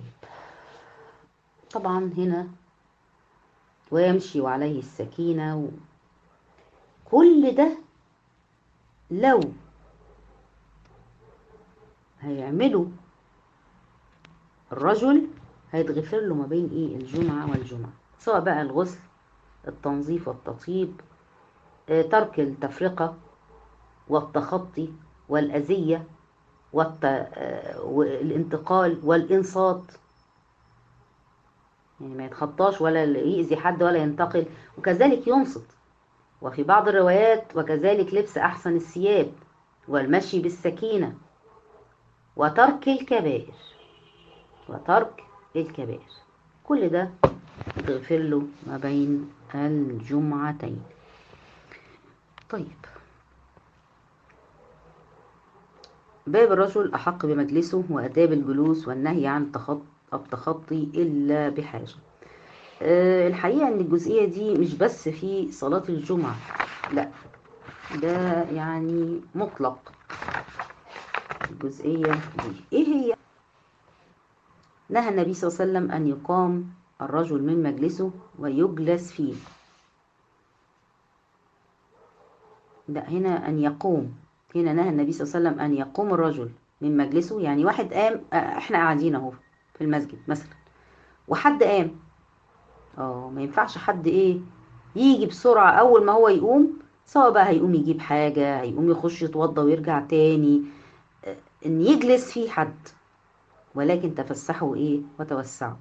Speaker 1: طبعا هنا ويمشي وعليه السكينة و... كل ده لو هيعمله الرجل هيتغفر له ما بين ايه الجمعة والجمعة سواء بقى الغسل التنظيف والتطيب آه، ترك التفرقة والتخطي والأذية والت... آه، والانتقال والإنصات يعني ما يتخطاش ولا يأذي حد ولا ينتقل وكذلك ينصت وفي بعض الروايات وكذلك لبس أحسن الثياب والمشي بالسكينة وترك الكبائر وترك الكبائر كل ده يغفر له ما بين الجمعتين طيب باب الرجل أحق بمجلسه وأداب الجلوس والنهي عن التخطي إلا بحاجة أه الحقيقة أن الجزئية دي مش بس في صلاة الجمعة لا ده يعني مطلق الجزئية دي إيه هي نهى النبي صلى الله عليه وسلم أن يقام الرجل من مجلسه ويجلس فيه لا هنا أن يقوم هنا نهى النبي صلى الله عليه وسلم أن يقوم الرجل من مجلسه يعني واحد قام احنا قاعدين اهو في المسجد مثلا وحد قام اه ما ينفعش حد ايه يجي بسرعة أول ما هو يقوم سواء بقى هيقوم يجيب حاجة هيقوم يخش يتوضى ويرجع تاني ان يجلس فيه حد ولكن تفسحوا ايه وتوسعوا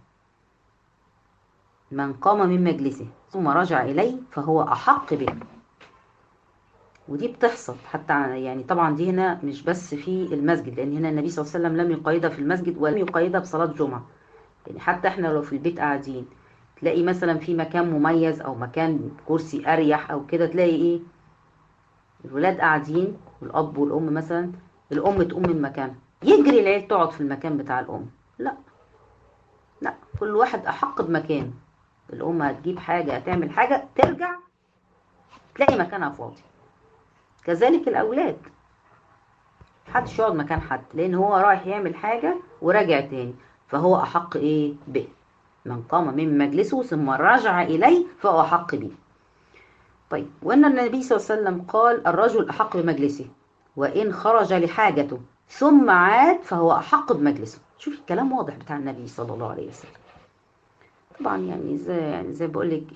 Speaker 1: من قام من مجلسه ثم رجع إليه فهو أحق به ودي بتحصل حتى يعني طبعا دي هنا مش بس في المسجد لأن هنا النبي صلى الله عليه وسلم لم يقيدها في المسجد ولم يقيدها بصلاة جمعة يعني حتى احنا لو في البيت قاعدين تلاقي مثلا في مكان مميز أو مكان كرسي أريح أو كده تلاقي إيه الولاد قاعدين والأب والأم مثلا الأم تقوم من مكانها يجري العيل تقعد في المكان بتاع الأم لا لا كل واحد أحق بمكانه الأم هتجيب حاجة هتعمل حاجة ترجع تلاقي مكانها فاضي كذلك الأولاد محدش يقعد مكان حد لأن هو رايح يعمل حاجة وراجع تاني فهو أحق إيه به من قام من مجلسه ثم رجع إليه فهو أحق به طيب وأن النبي صلى الله عليه وسلم قال الرجل أحق بمجلسه وإن خرج لحاجته ثم عاد فهو أحق بمجلسه شوف الكلام واضح بتاع النبي صلى الله عليه وسلم طبعا يعني زي يعني زي بقول لك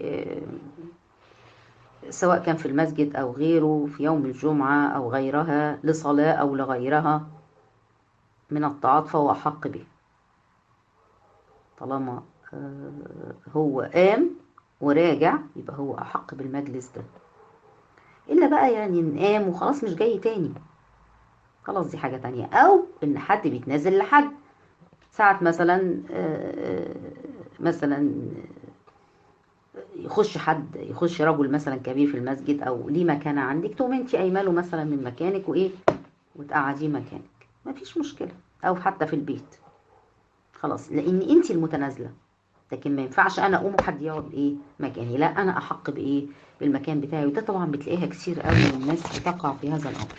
Speaker 1: سواء كان في المسجد او غيره في يوم الجمعه او غيرها لصلاه او لغيرها من الطاعات فهو احق به طالما هو قام وراجع يبقى هو احق بالمجلس ده الا بقى يعني ان قام وخلاص مش جاي تاني خلاص دي حاجه تانية او ان حد بيتنازل لحد ساعة مثلا مثلا يخش حد يخش رجل مثلا كبير في المسجد او ليه مكانه عندك تقوم انت قايمه له مثلا من مكانك وايه وتقعديه مكانك مفيش مشكله او حتى في البيت خلاص لان انت المتنازله لكن ما ينفعش انا اقوم وحد يقعد ايه مكاني لا انا احق بايه بالمكان بتاعي وده طبعا بتلاقيها كتير قوي الناس بتقع في هذا الامر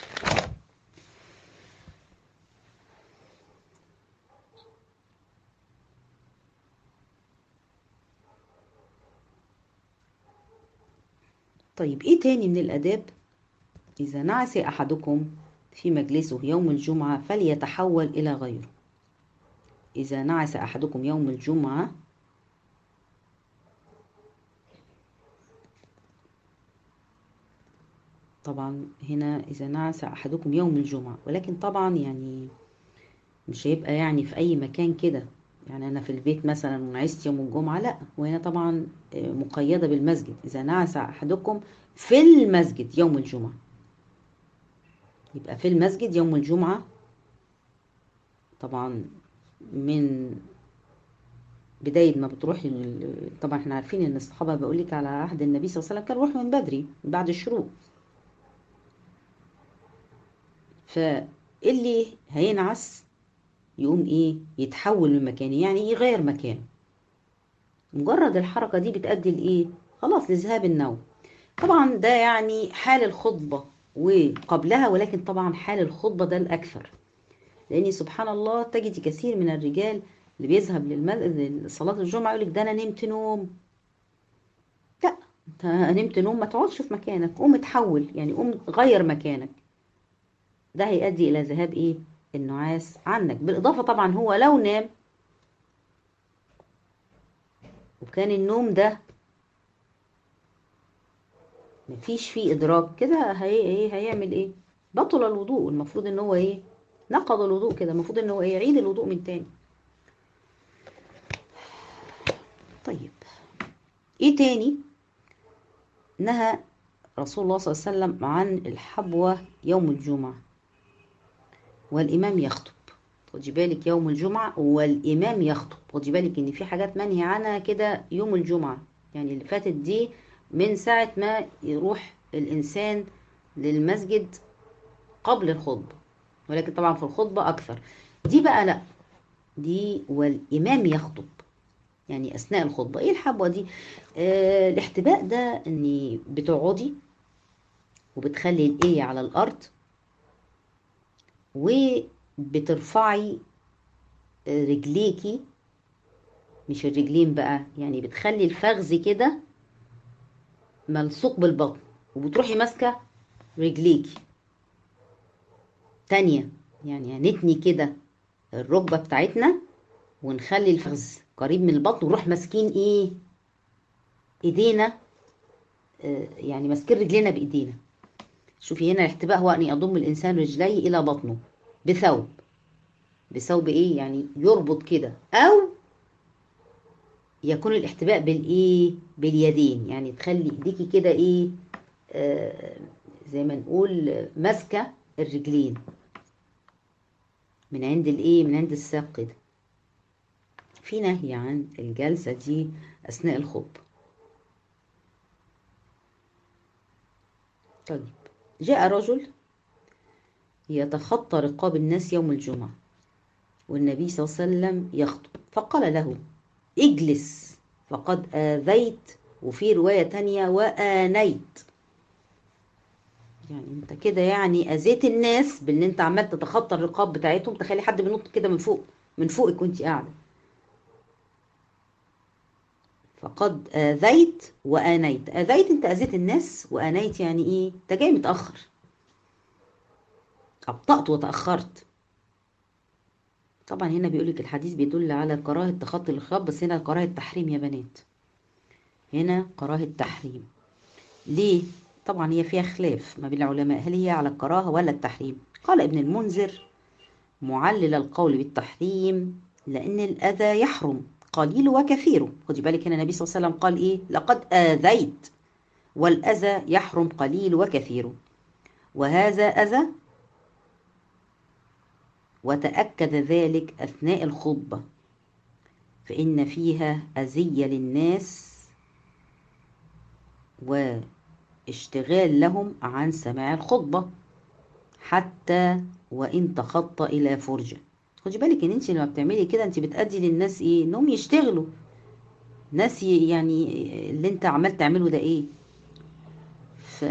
Speaker 1: طيب ايه تاني من الاداب اذا نعس احدكم في مجلسه يوم الجمعة فليتحول الى غيره اذا نعس احدكم يوم الجمعة طبعا هنا اذا نعس احدكم يوم الجمعة ولكن طبعا يعني مش هيبقى يعني في اي مكان كده يعني أنا في البيت مثلا ونعست يوم الجمعة لا وهنا طبعا مقيدة بالمسجد إذا نعس أحدكم في المسجد يوم الجمعة يبقى في المسجد يوم الجمعة طبعا من بداية ما بتروح طبعا احنا عارفين ان الصحابة بقول لك على عهد النبي صلى الله عليه وسلم كان روح من بدري بعد الشروق فاللي هينعس يقوم ايه يتحول من مكانه يعني يغير مكانه مجرد الحركة دي بتأدي لإيه خلاص لذهاب النوم طبعا ده يعني حال الخطبة وقبلها ولكن طبعا حال الخطبة ده الأكثر لأن سبحان الله تجد كثير من الرجال اللي بيذهب لصلاة الجمعة يقول لك ده أنا نمت نوم لا انت نمت نوم ما تقعدش في مكانك قوم اتحول يعني قوم غير مكانك ده هيؤدي إلى ذهاب إيه النعاس عنك بالإضافة طبعا هو لو نام وكان النوم ده مفيش فيه إدراك كده هي هي هيعمل إيه؟ بطل الوضوء المفروض إن هو إيه؟ نقض الوضوء كده المفروض إن هو إيه؟ يعيد الوضوء من تاني طيب إيه تاني؟ نهى رسول الله صلى الله عليه وسلم عن الحبوة يوم الجمعة والإمام يخطب خدي بالك يوم الجمعة والإمام يخطب خدي بالك إن في حاجات منهي عنها كده يوم الجمعة يعني اللي فاتت دي من ساعة ما يروح الإنسان للمسجد قبل الخطبة ولكن طبعا في الخطبة أكثر دي بقى لأ دي والإمام يخطب يعني أثناء الخطبة إيه الحبوة دي؟ آه الاحتباء ده إني بتقعدي وبتخلي الإيه على الأرض وبترفعي رجليكي مش الرجلين بقى يعني بتخلي الفخذ كده ملصوق بالبطن وبتروحي ماسكه رجليكي تانية يعني نتني كده الركبة بتاعتنا ونخلي الفخذ قريب من البطن ونروح ماسكين ايه ايدينا آه، يعني ماسكين رجلينا بايدينا شوفي هنا الاحتباء هو ان يضم الانسان رجليه الى بطنه بثوب بثوب ايه يعني يربط كده او يكون الاحتباء بالايه باليدين يعني تخلي ايديكي كده ايه آه زي ما نقول ماسكه الرجلين من عند الايه من عند الساق كده في نهي عن الجلسه دي اثناء الخطبه طيب جاء رجل يتخطى رقاب الناس يوم الجمعة والنبي صلى الله عليه وسلم يخطب فقال له اجلس فقد آذيت وفي رواية تانية وآنيت يعني انت كده يعني اذيت الناس بان انت عمال تتخطى الرقاب بتاعتهم تخلي حد بينط كده من فوق من فوقك وانت قاعده فقد آذيت وآنيت آذيت انت أذيت الناس وآنيت يعني ايه انت جاي متأخر أبطأت وتأخرت طبعا هنا بيقولك الحديث بيدل على كراهة تخطي الرقاب بس هنا كراهة تحريم يا بنات هنا كراهة تحريم ليه؟ طبعا هي فيها خلاف ما بين العلماء هل هي على الكراهة ولا التحريم قال ابن المنذر معلل القول بالتحريم لأن الأذى يحرم قليل وكثير خدي بالك هنا النبي صلى الله عليه وسلم قال إيه لقد آذيت والأذى يحرم قليل وكثير وهذا أذى وتأكد ذلك أثناء الخطبة فإن فيها أذية للناس واشتغال لهم عن سماع الخطبة حتى وإن تخطى إلى فرجة خدي بالك إن أنت لما بتعملي كده أنت بتأدي للناس إيه إنهم يشتغلوا ناس يعني اللي أنت عمال تعمله ده إيه ف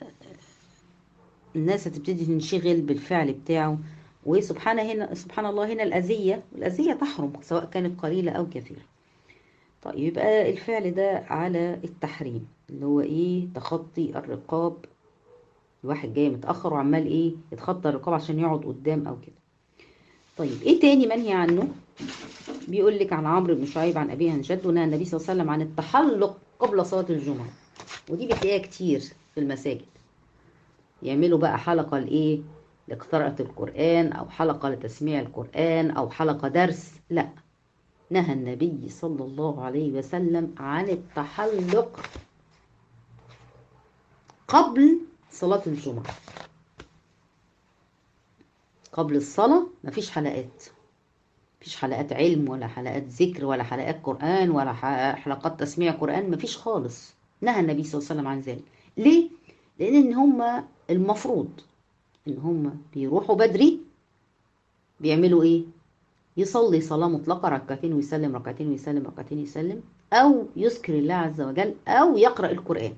Speaker 1: الناس هتبتدي تنشغل بالفعل بتاعه وسبحان هنا سبحان الله هنا الأذية والأذية تحرم سواء كانت قليلة أو كثيرة طيب يبقى الفعل ده على التحريم اللي هو ايه تخطي الرقاب الواحد جاي متأخر وعمال ايه يتخطى الرقاب عشان يقعد قدام او كده طيب ايه تاني منهي عنه بيقول لك عن عمرو بن شعيب عن ابيه عن جده نهى النبي صلى الله عليه وسلم عن التحلق قبل صلاة الجمعة ودي بتلاقيها كتير في المساجد يعملوا بقى حلقة لايه لقراءة القرآن أو حلقة لتسميع القرآن أو حلقة درس لا نهى النبي صلى الله عليه وسلم عن التحلق قبل صلاة الجمعة قبل الصلاة مفيش حلقات مفيش حلقات علم ولا حلقات ذكر ولا حلقات قرآن ولا حلقات تسميع قرآن مفيش خالص نهى النبي صلى الله عليه وسلم عن ذلك ليه؟ لأن إن هم المفروض إن هم بيروحوا بدري بيعملوا إيه؟ يصلي صلاة مطلقة ركعتين ويسلم ركعتين ويسلم ركعتين يسلم أو يذكر الله عز وجل أو يقرأ القرآن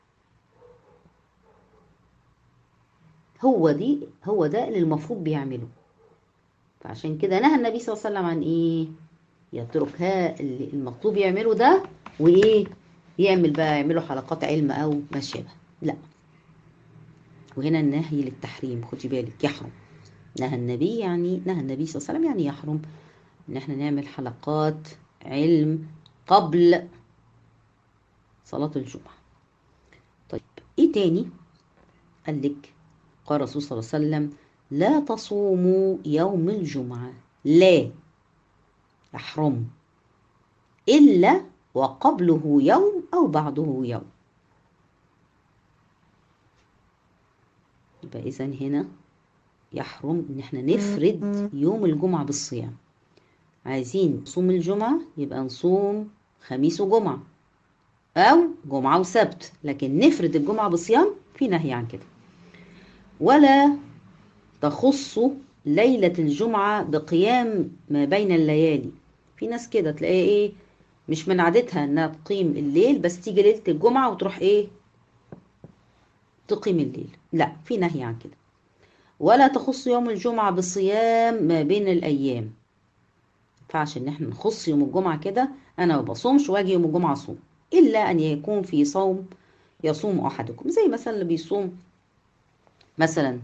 Speaker 1: هو دي هو ده اللي المفروض بيعمله فعشان كده نهى النبي صلى الله عليه وسلم عن ايه يتركها اللي المطلوب يعمله ده وايه يعمل بقى يعملوا حلقات علم او ما شابه لا وهنا النهي للتحريم خدي بالك يحرم نهى النبي يعني نهى النبي صلى الله عليه وسلم يعني يحرم ان احنا نعمل حلقات علم قبل صلاة الجمعة طيب ايه تاني قال لك قال الرسول صلى الله عليه وسلم لا تصوموا يوم الجمعة لا يحرم إلا وقبله يوم أو بعده يوم يبقى إذا هنا يحرم إن احنا نفرد يوم الجمعة بالصيام عايزين نصوم الجمعة يبقى نصوم خميس وجمعة أو جمعة وسبت لكن نفرد الجمعة بالصيام في نهي عن كده ولا تخص ليلة الجمعة بقيام ما بين الليالي في ناس كده تلاقيها ايه مش من عادتها انها تقيم الليل بس تيجي ليلة الجمعة وتروح ايه تقيم الليل لا في نهي عن كده ولا تخص يوم الجمعة بصيام ما بين الأيام ينفعش ان احنا نخص يوم الجمعة كده انا ما بصومش واجي يوم الجمعة اصوم الا ان يكون في صوم يصوم احدكم زي مثلا اللي بيصوم مثلا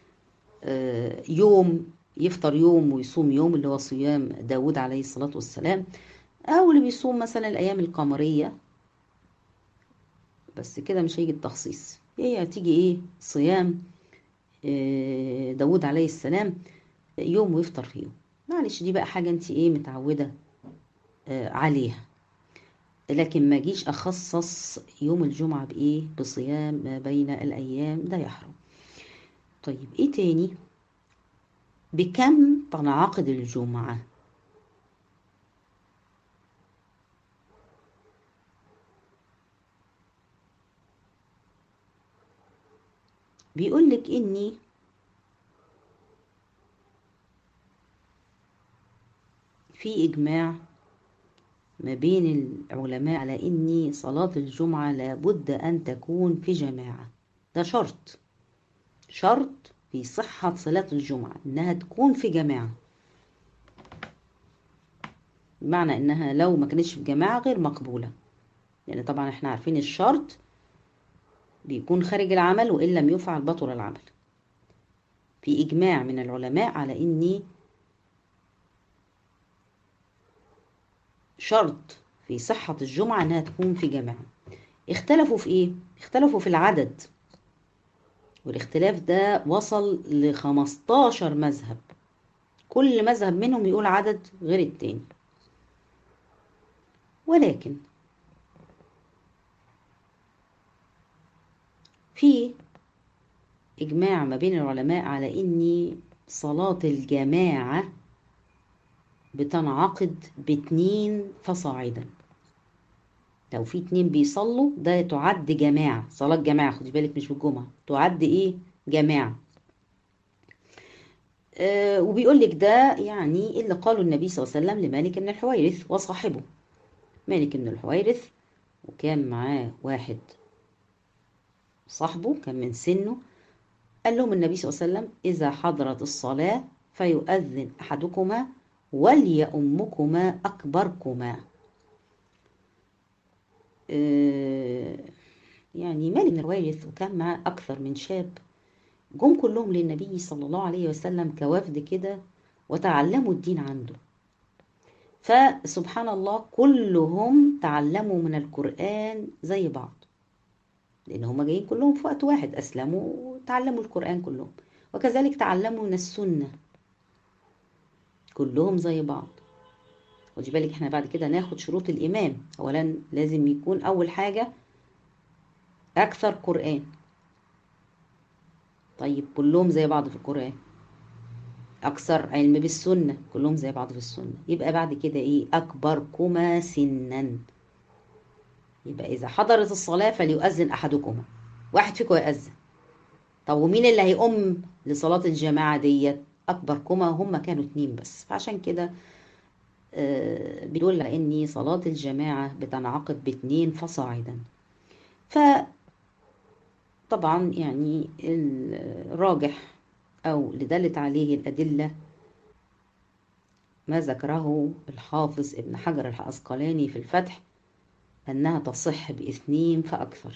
Speaker 1: يوم يفطر يوم ويصوم يوم اللي هو صيام داود عليه الصلاة والسلام أو اللي بيصوم مثلا الأيام القمرية بس كده مش هيجي التخصيص هي هتيجي ايه صيام آه، داود عليه السلام يوم ويفطر في يوم معلش دي بقى حاجة انت ايه متعودة آه، عليها لكن ما جيش اخصص يوم الجمعة بايه بصيام ما بين الايام ده يحرم طيب ايه تاني بكم تنعقد الجمعة بيقول لك اني في اجماع ما بين العلماء على ان صلاة الجمعة لابد ان تكون في جماعة ده شرط شرط في صحة صلاة الجمعة انها تكون في جماعة بمعنى انها لو ما كانتش في جماعة غير مقبولة لان يعني طبعا احنا عارفين الشرط بيكون خارج العمل وإن لم يفعل بطل العمل في إجماع من العلماء على إن شرط في صحة الجمعة إنها تكون في جماعة اختلفوا في إيه؟ اختلفوا في العدد والاختلاف ده وصل ل 15 مذهب كل مذهب منهم يقول عدد غير التاني ولكن في إجماع ما بين العلماء على إن صلاة الجماعة بتنعقد باتنين فصاعدا لو في اتنين بيصلوا ده تعد جماعة صلاة جماعة خدي بالك مش بالجمعة تعد ايه جماعة آه وبيقول لك ده يعني اللي قاله النبي صلى الله عليه وسلم لمالك بن الحويرث وصاحبه مالك بن الحويرث وكان معاه واحد صاحبه كان من سنه قال لهم النبي صلى الله عليه وسلم إذا حضرت الصلاة فيؤذن أحدكما وليؤمكما أكبركما آه يعني مالك بن الوارث وكان معاه أكثر من شاب جم كلهم للنبي صلى الله عليه وسلم كوفد كده وتعلموا الدين عنده فسبحان الله كلهم تعلموا من القرآن زي بعض لأن هما جايين كلهم في وقت واحد أسلموا وتعلموا القرآن كلهم وكذلك تعلموا من السنة كلهم زي بعض خدي بالك احنا بعد كده ناخد شروط الإمام أولا لازم يكون أول حاجة أكثر قرآن طيب كلهم زي بعض في القرآن أكثر علم بالسنة كلهم زي بعض في السنة يبقى بعد كده إيه أكبركما سنا يبقى إذا حضرت الصلاة فليؤذن أحدكما واحد فيكم يأذن طب ومين اللي هيقوم لصلاة الجماعة ديت أكبركما هم كانوا اتنين بس فعشان كده آه بيقول على إن صلاة الجماعة بتنعقد باتنين فصاعدا ف طبعا يعني الراجح أو اللي دلت عليه الأدلة ما ذكره الحافظ ابن حجر العسقلاني في الفتح أنها تصح باثنين فأكثر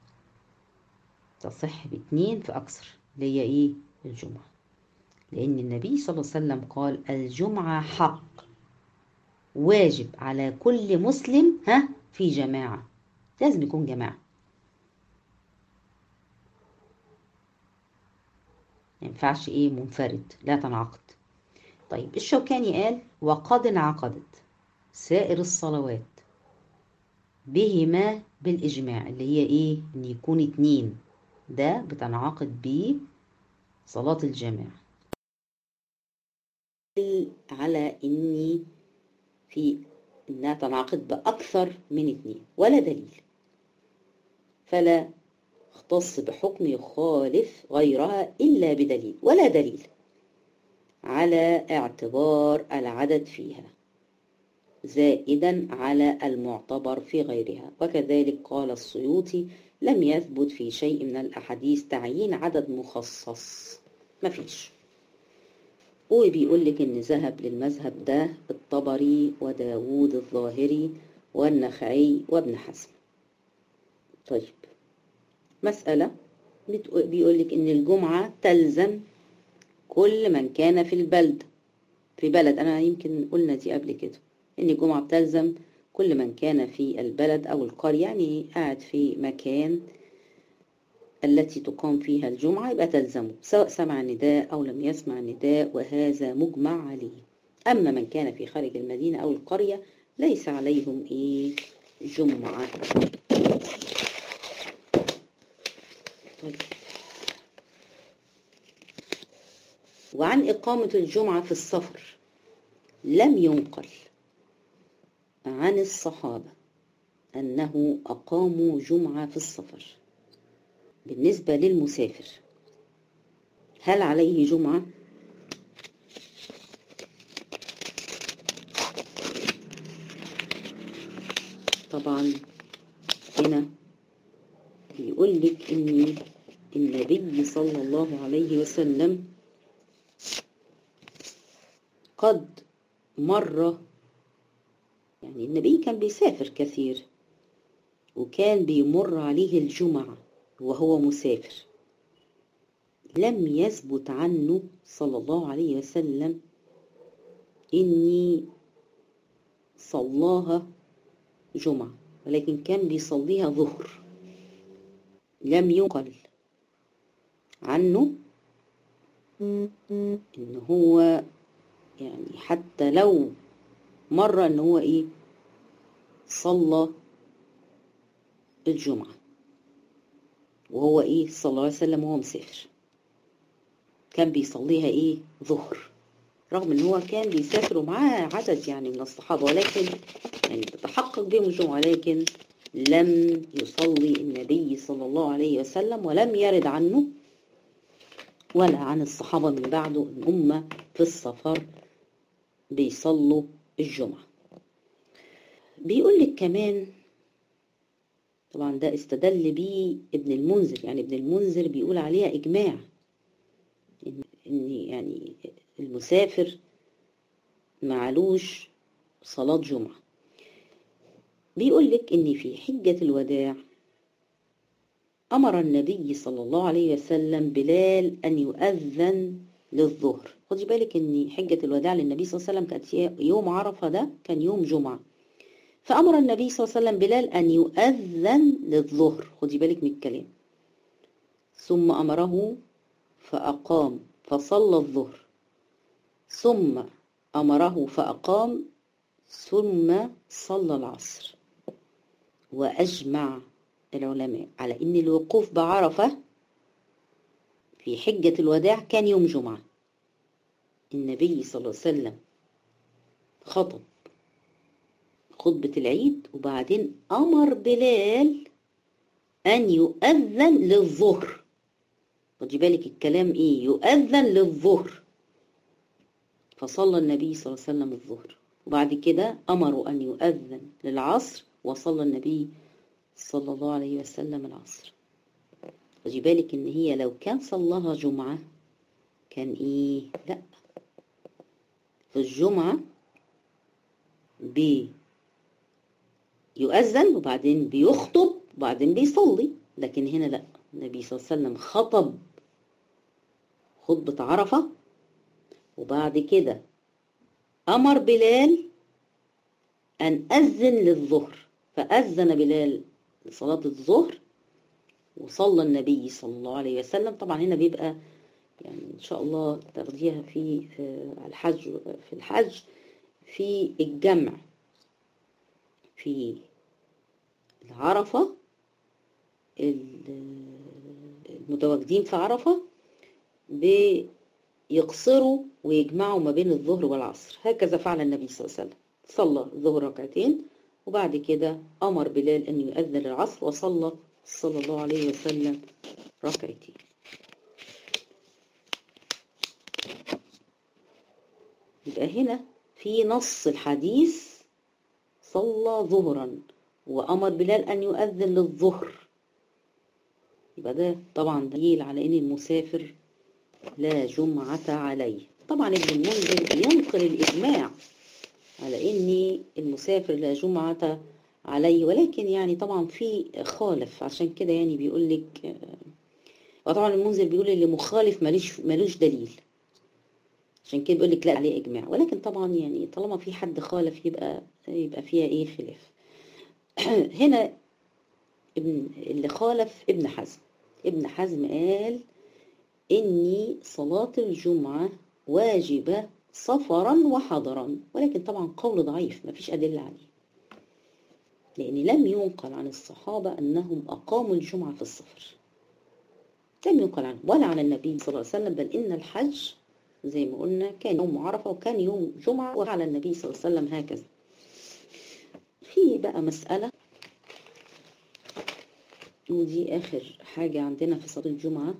Speaker 1: تصح باثنين فأكثر اللي هي إيه الجمعة لأن النبي صلى الله عليه وسلم قال الجمعة حق واجب على كل مسلم ها في جماعة لازم يكون جماعة ما ينفعش ايه منفرد لا تنعقد طيب الشوكاني قال وقد انعقدت سائر الصلوات بهما بالإجماع اللي هي إيه؟ إن يكون اتنين ده بتنعقد بيه صلاة الجماعة على إني في إنها تنعقد بأكثر من اتنين ولا دليل فلا اختص بحكم يخالف غيرها إلا بدليل ولا دليل على اعتبار العدد فيها زائدا على المعتبر في غيرها وكذلك قال السيوطي لم يثبت في شيء من الأحاديث تعيين عدد مخصص مفيش وبيقول لك ان ذهب للمذهب ده الطبري وداوود الظاهري والنخعي وابن حزم طيب مسألة بيقول لك ان الجمعة تلزم كل من كان في البلد في بلد انا يمكن قلنا دي قبل كده ان الجمعة بتلزم كل من كان في البلد أو القرية يعني قاعد في مكان التي تقام فيها الجمعة يبقى تلزمه سواء سمع النداء أو لم يسمع النداء وهذا مجمع عليه أما من كان في خارج المدينة أو القرية ليس عليهم إيه جمعة طيب. وعن إقامة الجمعة في السفر لم ينقل عن الصحابة أنه أقاموا جمعة في السفر بالنسبة للمسافر هل عليه جمعة؟ طبعا هنا بيقول لك ان النبي صلى الله عليه وسلم قد مر يعني النبي كان بيسافر كثير وكان بيمر عليه الجمعة وهو مسافر لم يثبت عنه صلى الله عليه وسلم إني صلاها جمعة ولكن كان بيصليها ظهر لم ينقل عنه إن هو يعني حتى لو مرة إن هو إيه صلى الجمعة وهو إيه صلى الله عليه وسلم وهو مسافر كان بيصليها إيه ظهر رغم إن هو كان بيسافر ومعاه عدد يعني من الصحابة ولكن يعني تتحقق بهم الجمعة لكن لم يصلي النبي صلى الله عليه وسلم ولم يرد عنه ولا عن الصحابة من بعده إن هم في السفر بيصلوا الجمعة بيقول لك كمان طبعا ده استدل بيه ابن المنذر يعني ابن المنذر بيقول عليها إجماع إن يعني المسافر معلوش صلاة جمعة بيقول لك إن في حجة الوداع أمر النبي صلى الله عليه وسلم بلال أن يؤذن للظهر خدي بالك إن حجة الوداع للنبي صلى الله عليه وسلم كانت يوم عرفة ده كان يوم جمعة فأمر النبي صلى الله عليه وسلم بلال أن يؤذن للظهر خدي بالك من الكلام ثم أمره فأقام فصلى الظهر ثم أمره فأقام ثم صلى العصر وأجمع العلماء على إن الوقوف بعرفة في حجة الوداع كان يوم جمعة النبي صلى الله عليه وسلم خطب خطبة العيد وبعدين أمر بلال أن يؤذن للظهر خدي بالك الكلام إيه يؤذن للظهر فصلى النبي صلى الله عليه وسلم الظهر وبعد كده أمروا أن يؤذن للعصر وصلى النبي صلى الله عليه وسلم العصر خدي بالك إن هي لو كان صلاها جمعة كان إيه لأ في الجمعة بي يؤذن وبعدين بيخطب وبعدين بيصلي لكن هنا لا النبي صلى الله عليه وسلم خطب خطبة عرفة وبعد كده أمر بلال أن أذن للظهر فأذن بلال لصلاة الظهر وصلى النبي صلى الله عليه وسلم طبعا هنا بيبقى يعني إن شاء الله تاخديها في الحج في الحج في الجمع في العرفة المتواجدين في عرفة بيقصروا ويجمعوا ما بين الظهر والعصر هكذا فعل النبي صلى الله عليه وسلم صلى الظهر ركعتين وبعد كده أمر بلال أن يؤذن العصر وصلى صلى الله عليه وسلم ركعتين يبقى هنا في نص الحديث صلى ظهرا وأمر بلال أن يؤذن للظهر يبقى ده طبعا دليل على أن المسافر لا جمعة عليه طبعا ابن المنذر ينقل الإجماع على أن المسافر لا جمعة عليه ولكن يعني طبعا في خالف عشان كده يعني بيقول لك وطبعا المنذر بيقول اللي مخالف مالوش مالوش دليل عشان كده بيقول لك لا عليه اجماع ولكن طبعا يعني طالما في حد خالف يبقى يبقى فيها ايه خلاف هنا ابن اللي خالف ابن حزم ابن حزم قال اني صلاة الجمعة واجبة سفرا وحضرا ولكن طبعا قول ضعيف ما فيش أدلة عليه لأن لم ينقل عن الصحابة أنهم أقاموا الجمعة في السفر لم ينقل عنهم ولا عن النبي صلى الله عليه وسلم بل إن الحج زي ما قلنا كان يوم عرفة وكان يوم جمعة وعلى النبي صلى الله عليه وسلم هكذا في بقى مسألة ودي آخر حاجة عندنا في صلاة الجمعة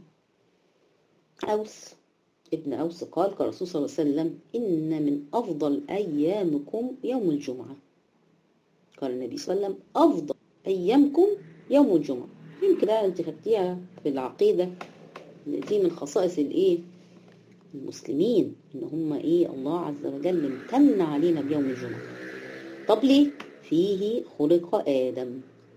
Speaker 1: أوس ابن أوس قال كالرسول صلى الله عليه وسلم إن من أفضل أيامكم يوم الجمعة قال النبي صلى الله عليه وسلم أفضل أيامكم يوم الجمعة يمكن ده أنت خدتيها في العقيدة دي من خصائص الإيه المسلمين إن هم إيه الله عز وجل امتن علينا بيوم الجمعة طب ليه فيه خلق آدم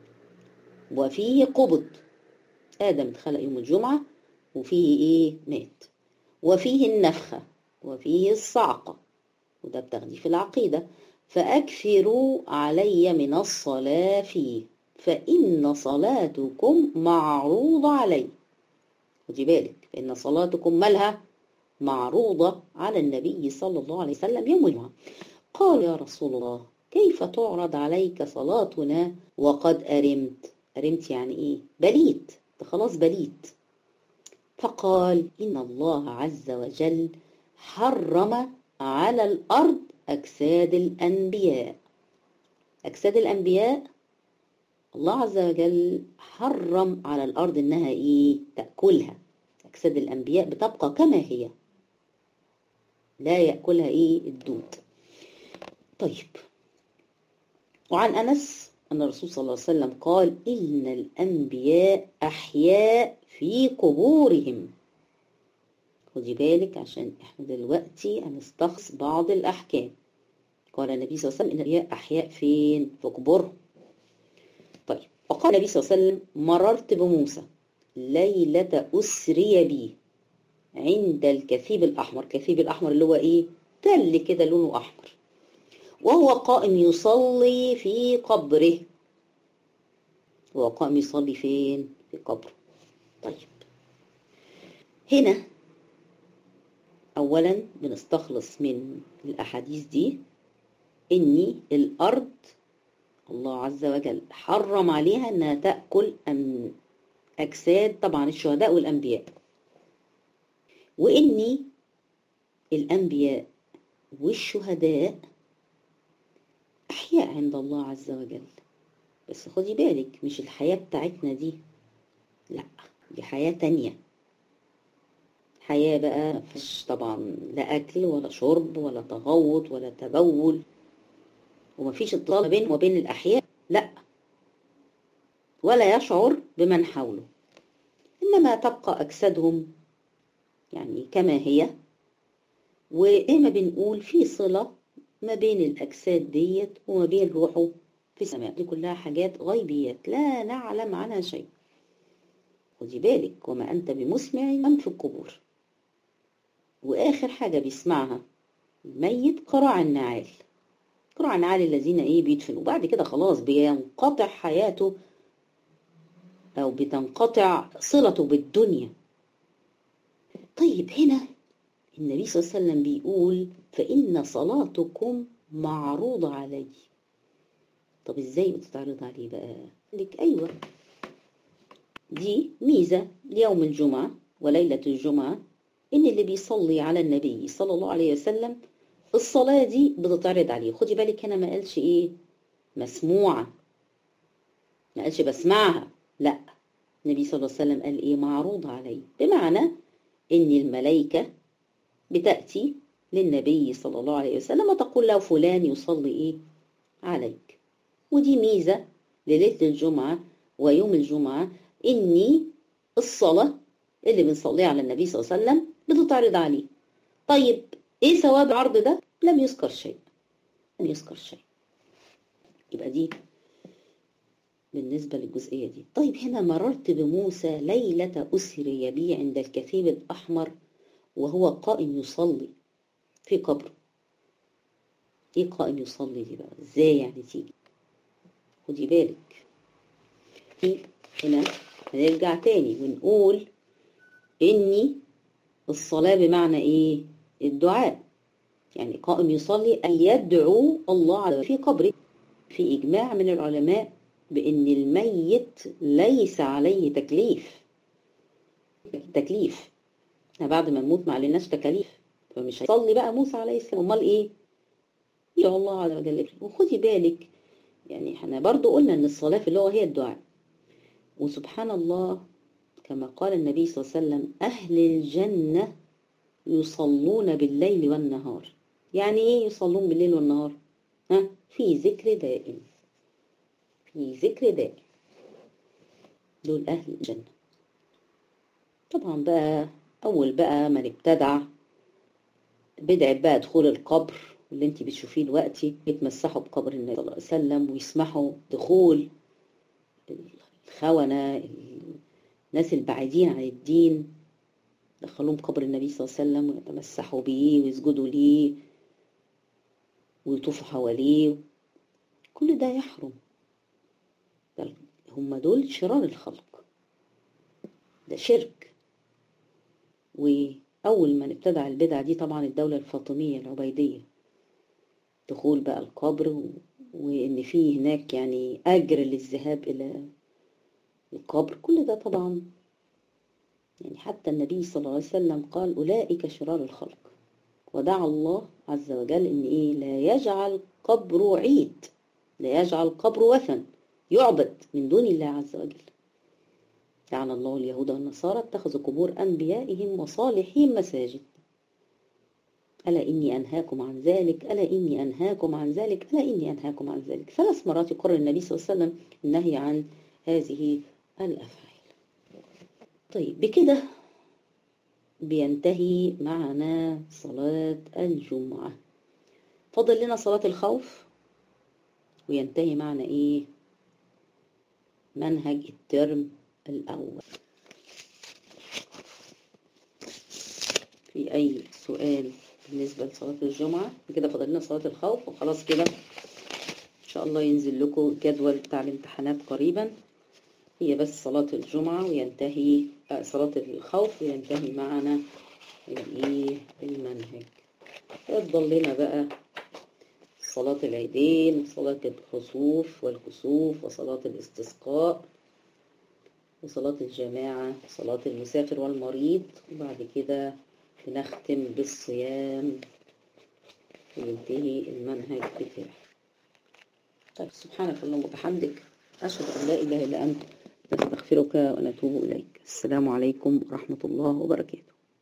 Speaker 1: وفيه قبض آدم اتخلق يوم الجمعة وفيه إيه مات وفيه النفخة وفيه الصعقة وده بتاخديه في العقيدة فأكثروا علي من الصلاة فيه فإن صلاتكم معروضة علي خدي بالك فإن صلاتكم مالها معروضة على النبي صلى الله عليه وسلم يوم الجمعة قال يا رسول الله كيف تعرض عليك صلاتنا وقد أرمت أرمت يعني إيه بليت خلاص بليت فقال إن الله عز وجل حرم على الأرض أجساد الأنبياء أجساد الأنبياء الله عز وجل حرم على الأرض إنها إيه تأكلها أجساد الأنبياء بتبقى كما هي لا يأكلها إيه الدود طيب وعن أنس أن الرسول صلى الله عليه وسلم قال إن الأنبياء أحياء في قبورهم خدي بالك عشان احنا دلوقتي هنستخص بعض الأحكام قال النبي صلى الله عليه وسلم إن الأنبياء أحياء فين في قبورهم طيب وقال النبي صلى الله عليه وسلم مررت بموسى ليلة أسري بي عند الكثيب الأحمر الكثيب الأحمر اللي هو إيه تل كده لونه أحمر وهو قائم يصلي في قبره هو قائم يصلي فين في قبره طيب هنا أولا بنستخلص من الأحاديث دي إن الأرض الله عز وجل حرم عليها أنها تأكل أن أجساد طبعا الشهداء والأنبياء وإن الأنبياء والشهداء أحياء عند الله عز وجل بس خدي بالك مش الحياة بتاعتنا دي لا دي حياة تانية حياة بقى مفيش طبعا لا أكل ولا شرب ولا تغوط ولا تبول ومفيش اتصال بينه وبين الأحياء لا ولا يشعر بمن حوله إنما تبقى أجسادهم يعني كما هي وإما بنقول في صلة ما بين الأجساد ديت وما بين روحه في السماء دي كلها حاجات غيبيات لا نعلم عنها شيء خدي بالك وما أنت بمسمع من في القبور وآخر حاجة بيسمعها الميت قراع النعال قراع النعال الذين إيه بيدفنوا بعد كده خلاص بينقطع حياته أو بتنقطع صلته بالدنيا طيب هنا النبي صلى الله عليه وسلم بيقول فإن صلاتكم معروضة علي طب ازاي بتتعرض عليه بقى لك أيوة دي ميزة ليوم الجمعة وليلة الجمعة إن اللي بيصلي على النبي صلى الله عليه وسلم الصلاة دي بتتعرض عليه خدي بالك هنا ما قالش إيه مسموعة ما قالش بسمعها لا النبي صلى الله عليه وسلم قال إيه معروضة علي بمعنى إن الملائكة بتأتي للنبي صلى الله عليه وسلم وتقول له فلان يصلي إيه عليك ودي ميزة لليلة الجمعة ويوم الجمعة إني الصلاة اللي بنصليها على النبي صلى الله عليه وسلم بتتعرض عليه طيب إيه ثواب العرض ده؟ لم يذكر شيء لم يذكر شيء يبقى دي بالنسبة للجزئية دي طيب هنا مررت بموسى ليلة أسري بي عند الكثيب الأحمر وهو قائم يصلي في قبره ايه قائم يصلي دي بقى ازاي يعني تيجي خدي بالك هنا هنرجع تاني ونقول اني الصلاة بمعنى ايه الدعاء يعني قائم يصلي ان يدعو الله على في قبره في اجماع من العلماء بان الميت ليس عليه تكليف تكليف احنا بعد ما نموت ما عليناش تكاليف فمش هيصلي بقى موسى عليه السلام امال ايه يا الله عز وجل وخدي بالك يعني احنا برضو قلنا ان الصلاة في اللغة هي الدعاء وسبحان الله كما قال النبي صلى الله عليه وسلم أهل الجنة يصلون بالليل والنهار يعني ايه يصلون بالليل والنهار ها في ذكر دائم في ذكر دائم دول أهل الجنة طبعا بقى أول بقى من ابتدع بدعة بقى دخول القبر اللي انت بتشوفيه دلوقتي يتمسحوا بقبر النبي صلى الله عليه وسلم ويسمحوا دخول الخونة الناس البعيدين عن الدين دخلوهم قبر النبي صلى الله عليه وسلم ويتمسحوا بيه ويسجدوا ليه ويطوفوا حواليه كل ده يحرم بل هم دول شرار الخلق ده شرك وأول من ابتدع البدعة دي طبعا الدولة الفاطمية العبيدية دخول بقى القبر و... وإن فيه هناك يعني أجر للذهاب إلى القبر كل ده طبعا يعني حتى النبي صلى الله عليه وسلم قال أولئك شرار الخلق ودعا الله عز وجل إن إيه لا يجعل قبر عيد لا يجعل قبر وثن يعبد من دون الله عز وجل لعن الله اليهود والنصارى اتخذوا قبور أنبيائهم وصالحين مساجد ألا إني أنهاكم عن ذلك ألا إني أنهاكم عن ذلك ألا إني أنهاكم عن ذلك ثلاث مرات يقرر النبي صلى الله عليه وسلم النهي عن هذه الأفعال طيب بكده بينتهي معنا صلاة الجمعة فضل لنا صلاة الخوف وينتهي معنا إيه منهج الترم الأول في أي سؤال بالنسبة لصلاة الجمعة كده فاضل لنا صلاة الخوف وخلاص كده إن شاء الله ينزل لكم الجدول بتاع الامتحانات قريبا هي بس صلاة الجمعة وينتهي صلاة الخوف وينتهي معنا الايه المنهج يفضل لنا بقى صلاة العيدين صلاة الخسوف والكسوف وصلاة الاستسقاء وصلاة الجماعة وصلاة المسافر والمريض وبعد كده بنختم بالصيام وينتهي المنهج بتاعي طيب سبحانك اللهم وبحمدك أشهد أن لا إله إلا أنت نستغفرك ونتوب إليك السلام عليكم ورحمة الله وبركاته